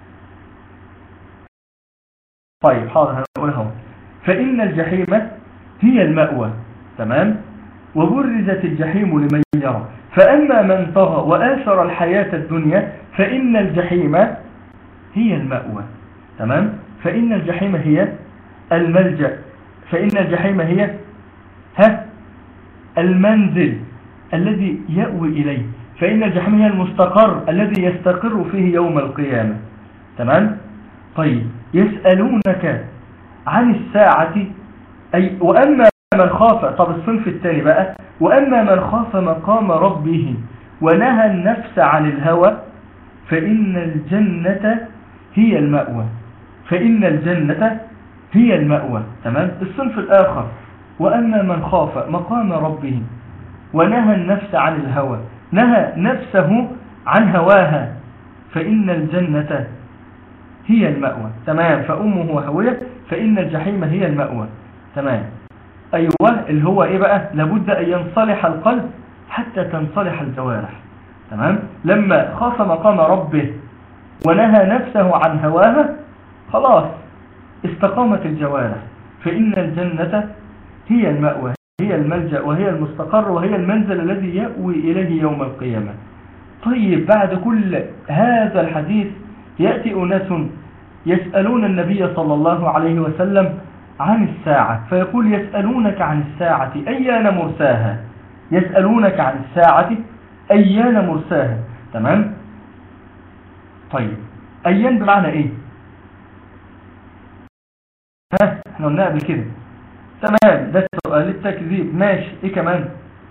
طيب حاضر هنقولها فإن الجحيم هي المأوى تمام وبرزت الجحيم لمن يرى فأما من طغى وآثر الحياة الدنيا فإن الجحيم هي المأوى تمام فإن الجحيم هي الملجأ فإن الجحيم هي ها المنزل الذي يأوي إليه فإن الجحيم هي المستقر الذي يستقر فيه يوم القيامة تمام طيب يسألونك عن الساعة أي وأما من خاف طب الصنف الثاني بقى وأما من خاف مقام ربه ونهى النفس عن الهوى فإن الجنة هي المأوى فإن الجنة هي المأوى تمام الصنف الآخر وأما من خاف مقام ربه ونهى النفس عن الهوى نهى نفسه عن هواها فإن الجنة هي المأوى تمام فأمه هوية فإن الجحيم هي المأوى تمام أيوة اللي هو إيه بقى لابد أن ينصلح القلب حتى تنصلح الجوارح تمام لما خاف مقام ربه ونهى نفسه عن هواها خلاص استقامت الجوارح فإن الجنة هي المأوى هي الملجأ وهي المستقر وهي المنزل الذي يأوي إليه يوم القيامة طيب بعد كل هذا الحديث يأتي أناس يسألون النبي صلى الله عليه وسلم عن الساعة فيقول يسألونك عن الساعة أيان مرساها يسألونك عن الساعة أيان مرساها تمام طيب أيان بمعنى إيه ها احنا قلنا قبل كده تمام ده سؤال التكذيب ماشي ايه كمان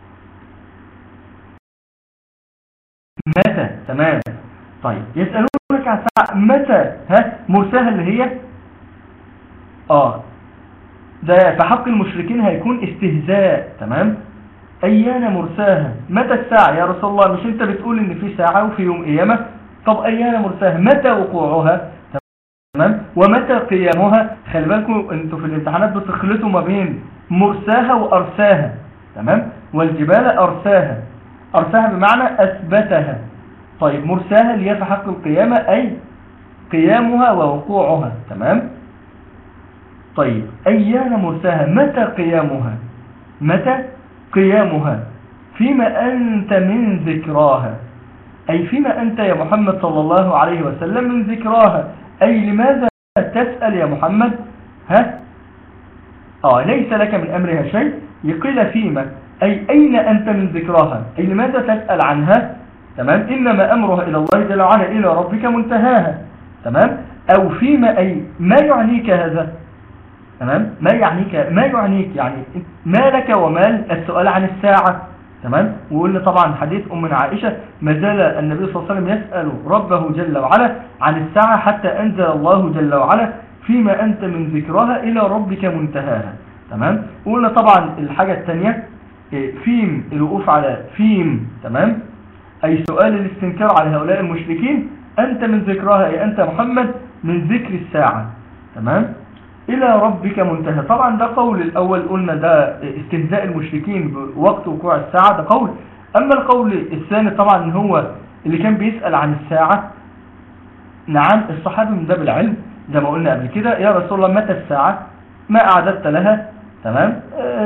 متى تمام طيب يسألونك عن الساعة متى ها مرساها اللي هي اه ده في حق المشركين هيكون استهزاء تمام ايان مرساها متى الساعة يا رسول الله مش انت بتقول ان في ساعة وفي يوم قيامة طب ايان مرساها متى وقوعها تمام ومتى قيامها خلي بالكم انتوا في الامتحانات بتخلطوا ما بين مرساها وارساها تمام والجبال ارساها ارساها بمعنى اثبتها طيب مرساها اللي هي في حق القيامة اي قيامها ووقوعها تمام طيب ايان مرساها متى قيامها متى قيامها فيما انت من ذكراها اي فيما انت يا محمد صلى الله عليه وسلم من ذكراها أي لماذا تسأل يا محمد ها اه ليس لك من أمرها شيء يقيل فيما أي أين أنت من ذكراها أي لماذا تسأل عنها تمام إنما أمرها إلى الله جل وعلا إلى ربك منتهاها تمام أو فيما أي ما يعنيك هذا تمام ما يعنيك ما يعنيك يعني ما لك ومال السؤال عن الساعة تمام وقلنا طبعا حديث أمنا عائشة ما زال النبي صلى الله عليه وسلم يسأل ربه جل وعلا عن الساعة حتى أنزل الله جل وعلا فيما أنت من ذكرها إلى ربك منتهاها تمام وقلنا طبعا الحاجة الثانية إيه، فيم الوقوف على فيم تمام أي سؤال الاستنكار على هؤلاء المشركين أنت من ذكرها أي أنت محمد من ذكر الساعة تمام إلى ربك منتهى طبعا ده قول الأول قلنا ده استهزاء المشركين بوقت وقوع الساعة ده قول أما القول الثاني طبعا هو اللي كان بيسأل عن الساعة نعم الصحابي من باب العلم زي ما قلنا قبل كده يا رسول الله متى الساعة ما أعددت لها تمام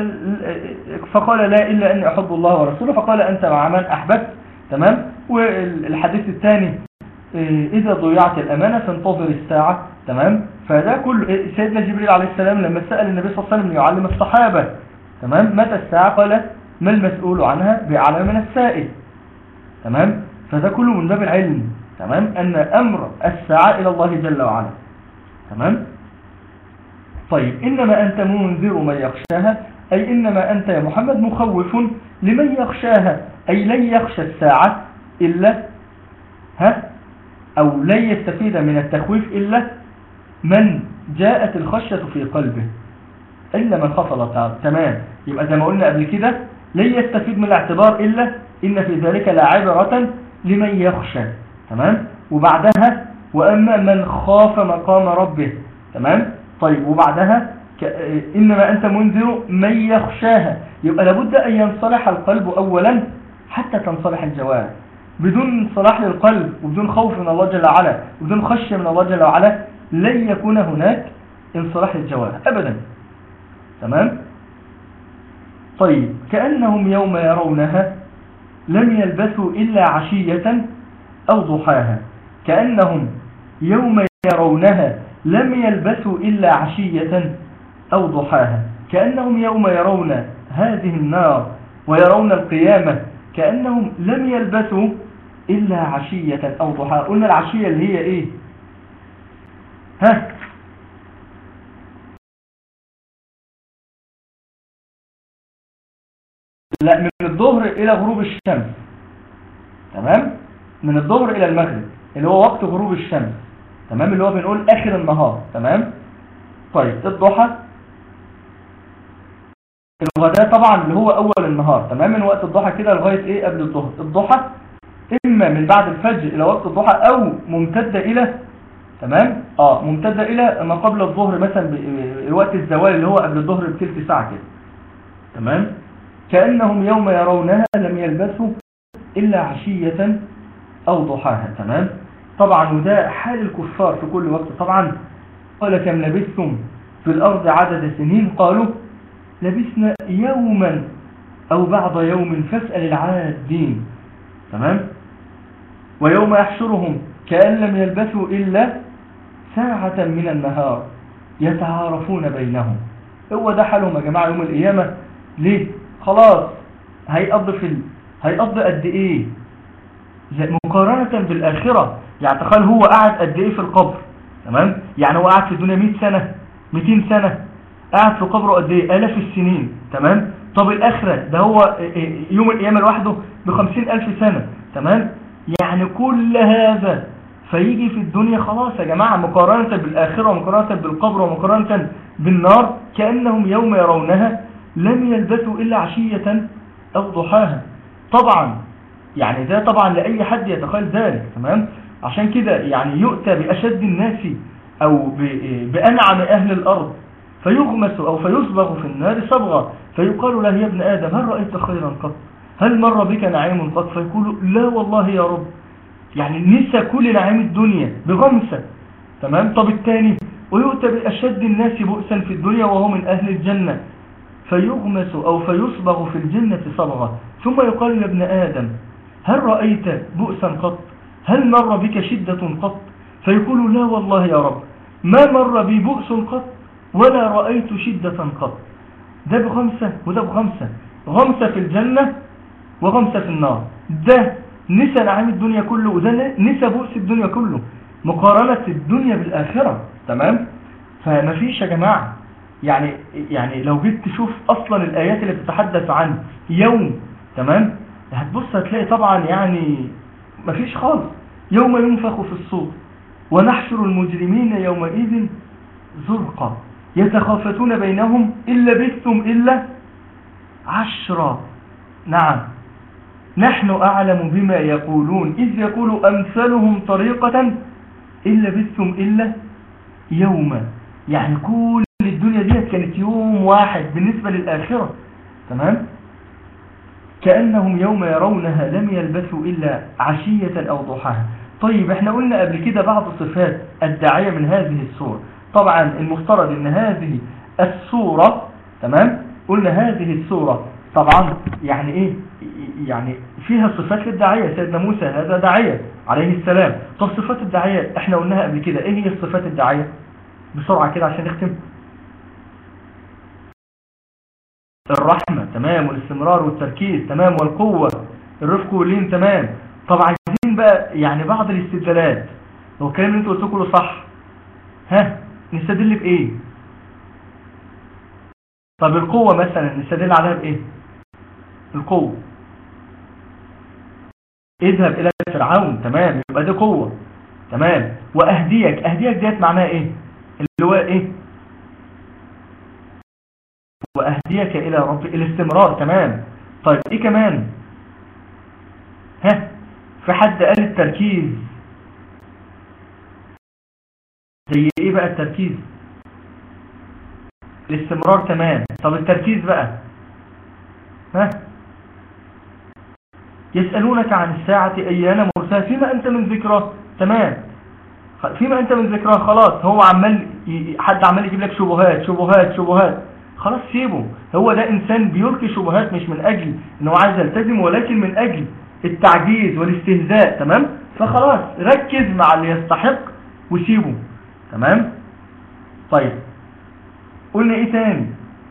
فقال لا إلا أني أحب الله ورسوله فقال أنت مع من أحببت تمام والحديث الثاني إذا ضيعت الأمانة فانتظر الساعة تمام فده كل سيدنا جبريل عليه السلام لما سأل النبي صلى الله عليه وسلم يعلم الصحابة تمام متى الساعة قال ما المسؤول عنها بأعلى من السائل تمام فده كله من باب العلم تمام أن أمر الساعة إلى الله جل وعلا تمام طيب إنما أنت منذر من يخشاها أي إنما أنت يا محمد مخوف لمن يخشاها أي لن يخشى الساعة إلا ها أو لن يستفيد من التخويف إلا من جاءت الخشية في قلبه إلا من خاف الله تعالى تمام يبقى زي ما قلنا قبل كده لن يستفيد من الاعتبار إلا إن في ذلك لعبرة لمن يخشى تمام وبعدها وأما من خاف مقام ربه تمام طيب وبعدها إنما أنت منذر من يخشاها يبقى لابد أن ينصلح القلب أولا حتى تنصلح الجوارح بدون صلاح للقلب وبدون خوف من الله جل وعلا وبدون خشية من الله جل وعلا لن يكون هناك انصلاح للجوارح أبدا تمام طيب كأنهم يوم يرونها لم يلبثوا إلا عشية أو ضحاها كأنهم يوم يرونها لم يلبثوا إلا عشية أو ضحاها كأنهم يوم يرون هذه النار ويرون القيامة كأنهم لم يلبثوا إلا عشية أو ضحاها قلنا العشية اللي هي إيه ها لا من الظهر إلى غروب الشمس تمام من الظهر إلى المغرب اللي هو وقت غروب الشمس تمام اللي هو بنقول آخر النهار تمام طيب الضحى الغداء طبعا اللي هو أول النهار تمام من وقت الضحى كده لغاية إيه قبل الظهر الضحى إما من بعد الفجر إلى وقت الضحى أو ممتدة إلى تمام اه ممتدة إلى ما قبل الظهر مثلا وقت الزوال اللي هو قبل الظهر بثلث ساعة كده تمام كأنهم يوم يرونها لم يلبثوا إلا عشية أو ضحاها تمام طبعا وده حال الكفار في كل وقت طبعا قال كم لبثتم في الأرض عدد سنين قالوا لبثنا يوما أو بعض يوم فاسأل العادين تمام ويوم يحشرهم كأن لم يلبثوا إلا ساعة من النهار يتعارفون بينهم هو ده حالهم يا جماعة يوم القيامة ليه خلاص هيقضي في ال... هيقضي قد ايه مقارنة بالآخرة يعني تخيل هو قاعد قد ايه في القبر تمام يعني هو قاعد في الدنيا 100 سنة 200 سنة قاعد في قبره قد ايه آلاف السنين تمام طب الآخرة ده هو يوم القيامة لوحده بخمسين ألف سنة تمام يعني كل هذا فيجي في الدنيا خلاص يا جماعة مقارنة بالآخرة ومقارنة بالقبر ومقارنة بالنار كأنهم يوم يرونها لم يلبثوا إلا عشية أو ضحاها طبعا يعني ده طبعا لأي حد يتخيل ذلك تمام عشان كده يعني يؤتى بأشد الناس أو بأنعم أهل الأرض فيغمس أو فيصبغ في النار صبغة فيقال له يا ابن آدم هل رأيت خيرا قط هل مر بك نعيم قط فيقول لا والله يا رب يعني نسى كل نعيم الدنيا بغمسة تمام طب الثاني ويؤتى بأشد الناس بؤسا في الدنيا وهو من أهل الجنة فيغمس أو فيصبغ في الجنة صبغة ثم يقال يا ابن آدم هل رأيت بؤسا قط هل مر بك شدة قط فيقول لا والله يا رب ما مر بي بؤس قط ولا رأيت شدة قط ده بخمسة وده بخمسة غمسة في الجنة وغمسة في النار ده نسى نعيم الدنيا كله وده نسى بؤس الدنيا كله مقارنة الدنيا بالآخرة تمام فما فيش يا جماعة يعني يعني لو جيت تشوف أصلا الآيات اللي بتتحدث عن يوم تمام هتبص هتلاقي طبعا يعني ما فيش خالص يوم ينفخ في الصور ونحشر المجرمين يومئذ زرقا يتخافتون بينهم إلا بثم إلا عشرا نعم نحن أعلم بما يقولون إذ يقول أمثلهم طريقة إلا بثم إلا يوما يعني كل الدنيا دي كانت يوم واحد بالنسبة للآخرة تمام كأنهم يوم يرونها لم يلبثوا إلا عشية أو ضحاها طيب احنا قلنا قبل كده بعض صفات الداعية من هذه السورة طبعا المفترض ان هذه السورة تمام قلنا هذه السورة طبعا يعني ايه يعني فيها صفات للداعية سيدنا موسى هذا داعية عليه السلام طب صفات الداعية احنا قلناها قبل كده ايه هي صفات الداعية بسرعة كده عشان نختم الرحمة تمام والاستمرار والتركيز تمام والقوة الرفق واللين تمام طب عايزين بقى يعني بعض الاستدلالات لو الكلام اللي انت قلت كله صح ها نستدل بايه طب القوة مثلا نستدل عليها بايه القوة اذهب الى فرعون تمام يبقى دي قوة تمام واهديك اهديك ديت معناها ايه اللي هو ايه واهديك الى رب الاستمرار تمام طيب ايه كمان ها في حد قال التركيز زي ايه بقى التركيز الاستمرار تمام طب التركيز بقى ها يسألونك عن الساعة أيان مرساها فيما أنت من ذكرى تمام فيما أنت من ذكرى خلاص هو عمال حد عمال يجيب لك شبهات شبهات شبهات خلاص سيبه هو ده إنسان بيلقي شبهات مش من أجل أنه عايز يلتزم ولكن من أجل التعجيز والاستهزاء تمام فخلاص ركز مع اللي يستحق وسيبه تمام طيب قلنا ايه تاني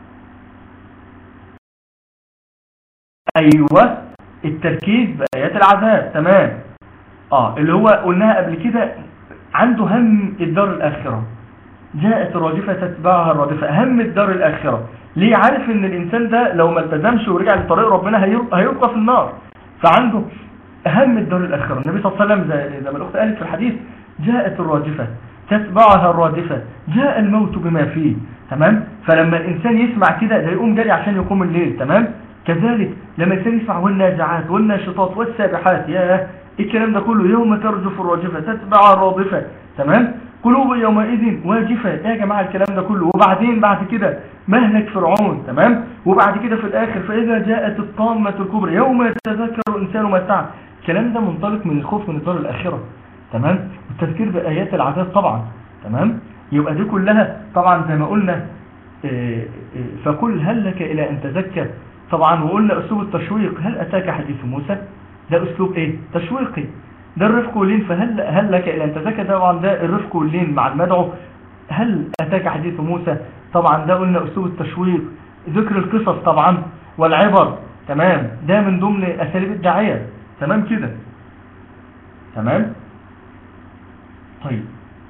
ايوه التركيز بآيات العذاب تمام اه اللي هو قلناها قبل كده عنده هم الدار الآخرة جاءت الرادفة تتبعها الرادفة هم الدار الآخرة ليه عارف ان الانسان ده لو ما التزمش ورجع لطريق ربنا هيبقى في النار فعنده هم الدار الآخرة النبي صلى الله عليه وسلم زي ما الأخت قالت في الحديث جاءت الرادفة تتبعها الرادفة جاء الموت بما فيه تمام فلما الإنسان يسمع كده ده يقوم جري عشان يقوم الليل تمام كذلك لما الإنسان يسمع والنازعات والناشطات والسابحات يا الكلام ده كله يوم ترجف الراجفة تتبع الرادفة تمام قلوب يومئذ واجفة يا جماعة الكلام ده كله وبعدين بعد كده مهلك فرعون تمام وبعد كده في الآخر فإذا جاءت الطامة الكبرى يوم يتذكر الإنسان ما سعى الكلام ده منطلق من الخوف من الدار الآخرة تمام والتذكير بآيات العذاب طبعا تمام يبقى دي كلها طبعا زي ما قلنا فكل هل لك إلى أن تذكر طبعا وقلنا أسلوب التشويق هل أتاك حديث موسى ده أسلوب إيه تشويقي ده الرفق واللين فهل هل لك إلى أن تذكر طبعا ده الرفق واللين مع المدعو هل أتاك حديث موسى طبعا ده قلنا أسلوب التشويق ذكر القصص طبعا والعبر تمام ده من ضمن أساليب الدعاية تمام كده تمام طيب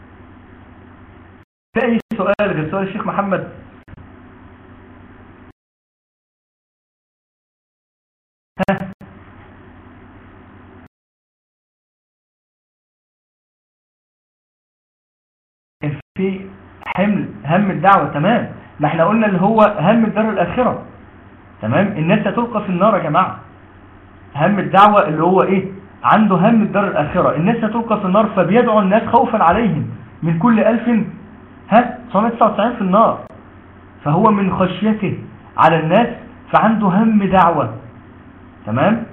في أي سؤال غير سؤال الشيخ محمد ها في حمل هم الدعوة تمام ما احنا قلنا اللي هو هم الدار الآخرة تمام الناس هتلقى في النار يا جماعة هم الدعوة اللي هو ايه عنده هم الدار الآخرة الناس هتلقى في النار فبيدعو الناس خوفا عليهم من كل ألف ها 999 في النار فهو من خشيته على الناس فعنده هم دعوة تمام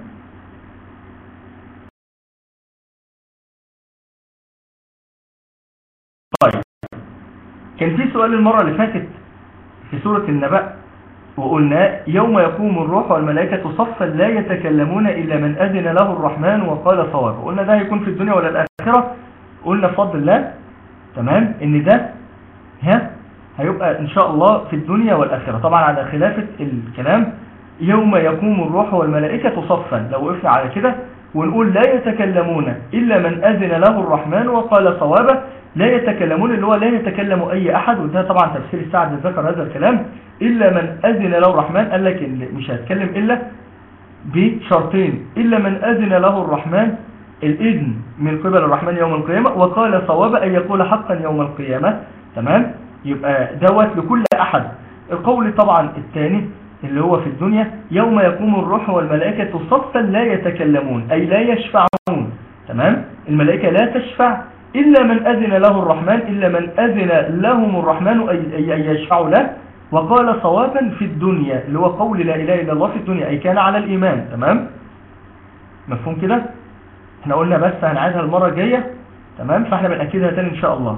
طيب كان في سؤال المرة اللي فاتت في سورة النبأ وقلنا يوم يقوم الروح والملائكة صفا لا يتكلمون إلا من أذن له الرحمن وقال صواب قلنا ده هيكون في الدنيا ولا الآخرة قلنا بفضل الله تمام ان ده ها هيبقى ان شاء الله في الدنيا والاخره طبعا على خلافه الكلام يوم يقوم الروح والملائكه صفا لو وقفنا على كده ونقول لا يتكلمون الا من اذن له الرحمن وقال صوابه لا يتكلمون اللي هو لا يتكلم اي احد وده طبعا تفسير السعد ذكر هذا الكلام الا من اذن له الرحمن قال لك مش هيتكلم الا بشرطين إلا من أذن له الرحمن الإذن من قبل الرحمن يوم القيامة وقال صواب أن يقول حقا يوم القيامة تمام يبقى دوت لكل أحد القول طبعا الثاني اللي هو في الدنيا يوم يقوم الروح والملائكة صفا لا يتكلمون أي لا يشفعون تمام الملائكة لا تشفع إلا من أذن له الرحمن إلا من أذن لهم الرحمن أي يشفع له وقال صوابا في الدنيا اللي هو قول لا إله إلا الله في الدنيا أي كان على الإيمان تمام مفهوم كده احنا قلنا بس هنعيدها المرة الجاية تمام فاحنا بنأكدها تاني إن شاء الله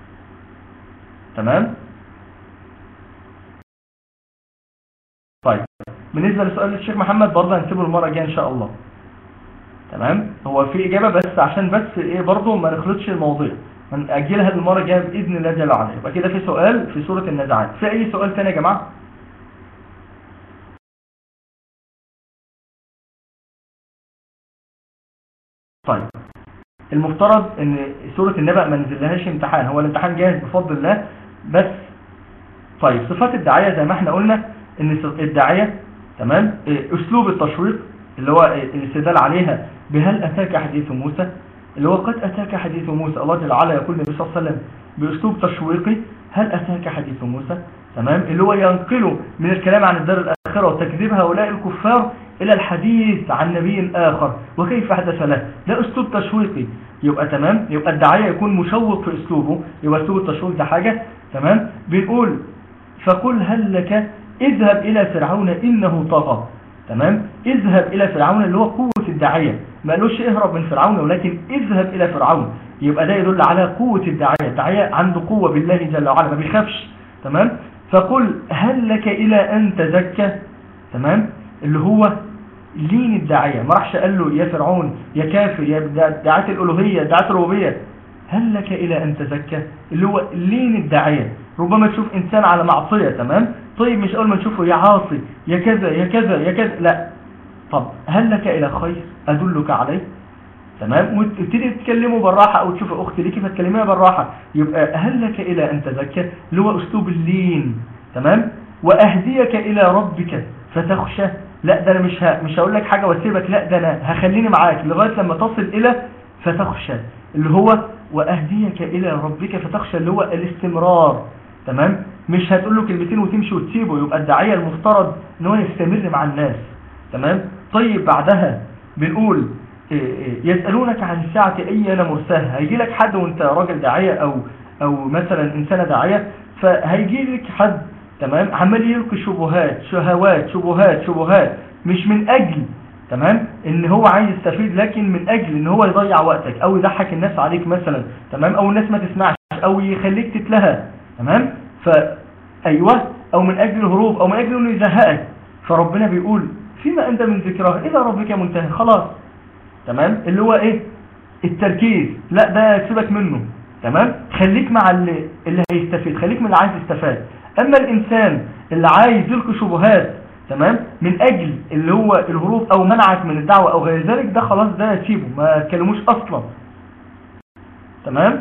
تمام طيب بالنسبة لسؤال الشيخ محمد برضه هنسيبه المرة الجاية إن شاء الله تمام هو في إجابة بس عشان بس إيه برضه ما نخلطش الموضوع هنأجلها المرة الجاية بإذن الله جل وعلا يبقى كده في سؤال في سورة النزعات في أي سؤال تاني يا جماعة طيب المفترض ان سورة النبأ ما نزلهاش امتحان هو الامتحان جاهز بفضل الله بس طيب صفات الدعاية زي ما احنا قلنا ان الدعاية تمام اسلوب التشويق اللي هو الاستدلال عليها بهل اتاك حديث موسى اللي هو قد أتاك حديث موسى الله جل وعلا يقول النبي صلى الله عليه وسلم بأسلوب تشويقي هل أتاك حديث موسى تمام اللي هو ينقله من الكلام عن الدار الآخرة وتكذيب هؤلاء الكفار إلى الحديث عن نبي آخر وكيف حدث له ده أسلوب تشويقي يبقى تمام يبقى الدعاية يكون مشوق في أسلوبه يبقى أسلوب التشويق ده حاجة تمام بنقول فقل هل لك اذهب إلى فرعون إنه طغى تمام اذهب إلى فرعون اللي هو قوة الداعية ما قالوش اهرب من فرعون ولكن اذهب إلى فرعون يبقى ده يدل على قوة الداعية الداعية عنده قوة بالله جل وعلا ما بيخافش تمام فقل هل لك إلى أن تزكى تمام اللي هو لين الداعية ما راحش قال له يا فرعون يا كافر يا دعاة الألوهية دعاة الربوبية هل لك إلى أن تزكى اللي هو لين الداعية ربما تشوف إنسان على معصية تمام طيب مش أول ما تشوفه يا عاصي يا كذا يا كذا يا كذا لا طب هل لك إلى خير أدلك عليه تمام وتبتدي تتكلموا بالراحة أو تشوف أخت ليكي فتكلميها بالراحة يبقى هل لك إلى أن تزكى اللي هو أسلوب اللين تمام وأهديك إلى ربك فتخشى لا ده أنا مش ه... مش هقول لك حاجة واسيبك لا ده أنا هخليني معاك لغاية لما تصل إلى فتخشى اللي هو وأهديك إلى ربك فتخشى اللي هو الاستمرار تمام مش هتقول له كلمتين وتمشي وتسيبه يبقى الداعية المفترض ان هو يستمر مع الناس تمام طيب بعدها بنقول إيه إيه يسألونك عن الساعة أين مرساها هيجي لك حد وانت راجل داعية أو, أو مثلا إنسانة داعية فهيجي لك حد تمام عمال يلقي شبهات شهوات شبهات شبهات مش من أجل تمام ان هو عايز يستفيد لكن من اجل ان هو يضيع وقتك او يضحك الناس عليك مثلا تمام او الناس ما تسمعش او يخليك تتلهى تمام فايوه او من اجل الهروب او من اجل انه يزهقك فربنا بيقول فيما انت من ذكراه الى ربك منتهى خلاص تمام اللي هو ايه التركيز لا ده سيبك منه تمام خليك مع اللي, اللي هيستفيد خليك من اللي عايز يستفاد اما الانسان اللي عايز يلقي شبهات تمام من اجل اللي هو الهروب او منعك من الدعوة او غير ذلك ده خلاص ده تسيبه ما تكلموش اصلا تمام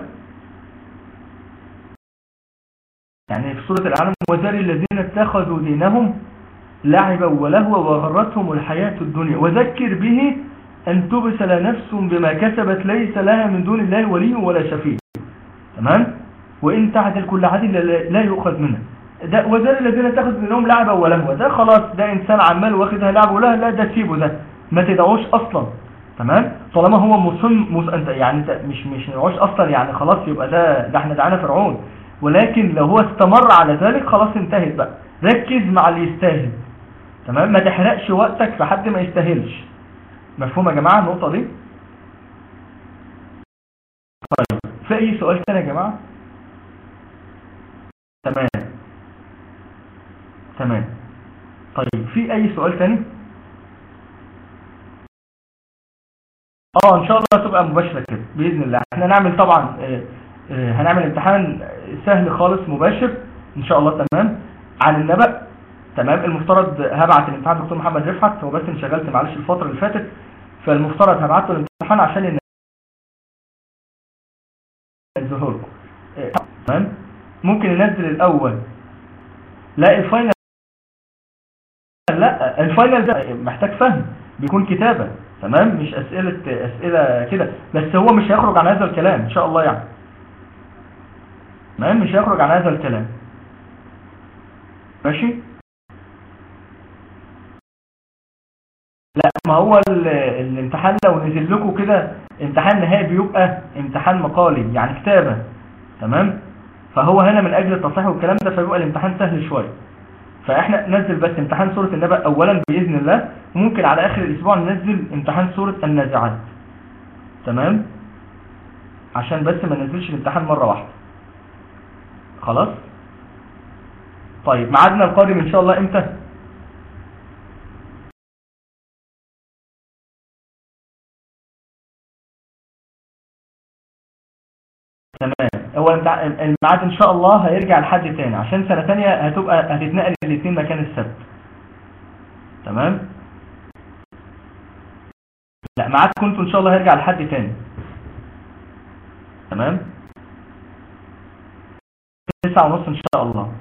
يعني في سورة العالم وذر الذين اتخذوا دينهم لعبا ولهوا وغرتهم الحياة الدنيا وذكر به أن تبسل نفس بما كسبت ليس لها من دون الله ولي ولا شفيع تمام وإن تعدل كل عدل لا يؤخذ منها ده وذر الذين اتخذوا دينهم لعبا ولهوا ده خلاص ده إنسان عمال واخدها لعب ولهوا لا ده تسيبه ده ما تدعوش أصلا تمام طالما هو مصم مص... انت يعني انت مش مش ندعوش اصلا يعني خلاص يبقى ده ده احنا دعانا فرعون ولكن لو هو استمر على ذلك خلاص انتهت بقى ركز مع اللي يستاهل تمام ما تحرقش وقتك في حد ما يستاهلش مفهوم يا جماعة النقطة دي طيب في اي سؤال تاني يا جماعة تمام تمام طيب في اي سؤال تاني اه ان شاء الله تبقى مباشرة كده بإذن الله احنا نعمل طبعا اه اه هنعمل امتحان سهل خالص مباشر ان شاء الله تمام عن النبأ تمام المفترض هبعت الامتحان دكتور محمد رفعت هو بس انشغلت معلش الفترة اللي فاتت فالمفترض هبعت له الامتحان عشان ينزله لكم إيه، تمام ممكن ننزل الاول لا الفاينل لا الفاينل ده محتاج فهم بيكون كتابة تمام مش اسئلة اسئلة كده بس هو مش هيخرج عن هذا الكلام ان شاء الله يعني تمام مش هيخرج عن هذا الكلام ماشي لا ما هو ال- الامتحان لو نزل لكم كده امتحان نهائي بيبقى امتحان مقالي يعني كتابة تمام فهو هنا من اجل التصحيح والكلام ده فبيبقى الامتحان سهل شوية فاحنا ننزل بس امتحان سورة النبأ اولا باذن الله ممكن على اخر الاسبوع ننزل امتحان سورة النازعات تمام عشان بس ما ننزلش الامتحان مرة واحدة خلاص طيب ميعادنا القادم ان شاء الله امتى تمام هو المتع- الميعاد ان شاء الله هيرجع لحد تاني عشان سنة تانية هتبقى هتتنقل الاثنين مكان السبت تمام لا ميعادكم انتوا ان شاء الله هيرجع لحد تاني تمام تسعة ونص ان شاء الله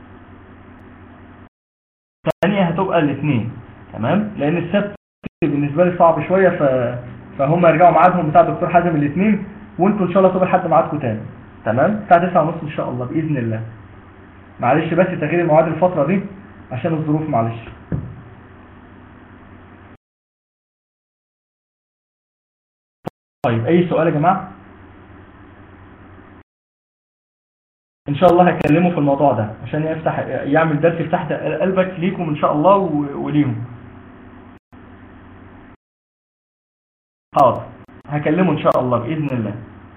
تانية هتبقى الاثنين تمام لان السبت بالنسبة لي صعب شوية ف... فهم يرجعوا ميعادهم بتاع الدكتور حازم الاثنين وانتوا ان شاء الله تبقى لحد ميعادكم تاني تمام الساعة تسعة ونص ان شاء الله باذن الله معلش بس تغيير المواعيد الفترة دي عشان الظروف معلش طيب اي سؤال يا جماعة ان شاء الله هكلمه في الموضوع ده عشان يفتح يعمل درس يفتح قلبك ليكم ان شاء الله و- وليهم حاضر هكلمه ان شاء الله باذن الله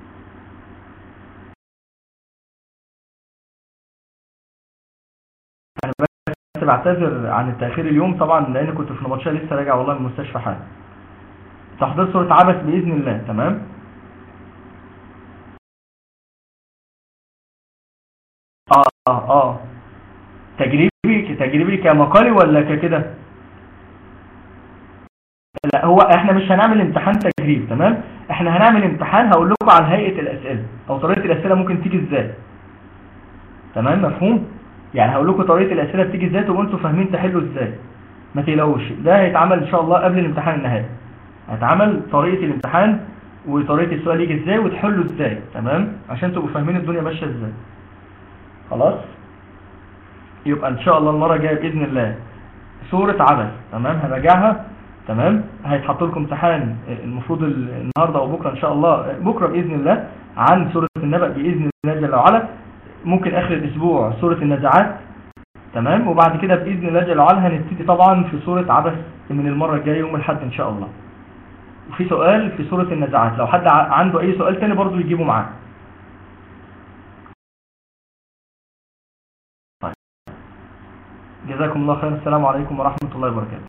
انا بس بعتذر عن التاخير اليوم طبعا لان كنت في نبطشيه لسه راجع والله من المستشفى حالا تحضير صوره عبث باذن الله تمام اه اه اه تجريبي تجريبي كمقالي ولا ككده لا هو احنا مش هنعمل امتحان تجريب تمام احنا هنعمل امتحان هقول لكم عن هيئة الاسئلة او طريقة الاسئلة ممكن تيجي ازاي تمام مفهوم يعني هقول لكم طريقة الاسئلة بتيجي ازاي تبقوا انتوا فاهمين تحلوا ازاي ما تقلقوش ده هيتعمل ان شاء الله قبل الامتحان النهائي هيتعمل طريقة الامتحان وطريقة السؤال يجي ازاي وتحلوا ازاي تمام عشان تبقوا فاهمين الدنيا ماشية ازاي خلاص يبقى ان شاء الله المرة الجاية باذن الله سورة عبث تمام هراجعها تمام هيتحط لكم امتحان المفروض النهارده او بكره ان شاء الله بكره باذن الله عن سوره النبأ باذن الله جل وعلا ممكن اخر الاسبوع سوره النزعات تمام وبعد كده باذن الله جل وعلا هنبتدي طبعا في سوره عبث من المره الجايه يوم الاحد ان شاء الله وفي سؤال في سوره النزعات لو حد ع- عنده اي سؤال تاني برضه يجيبه معاه طيب جزاكم الله خير السلام عليكم ورحمه الله وبركاته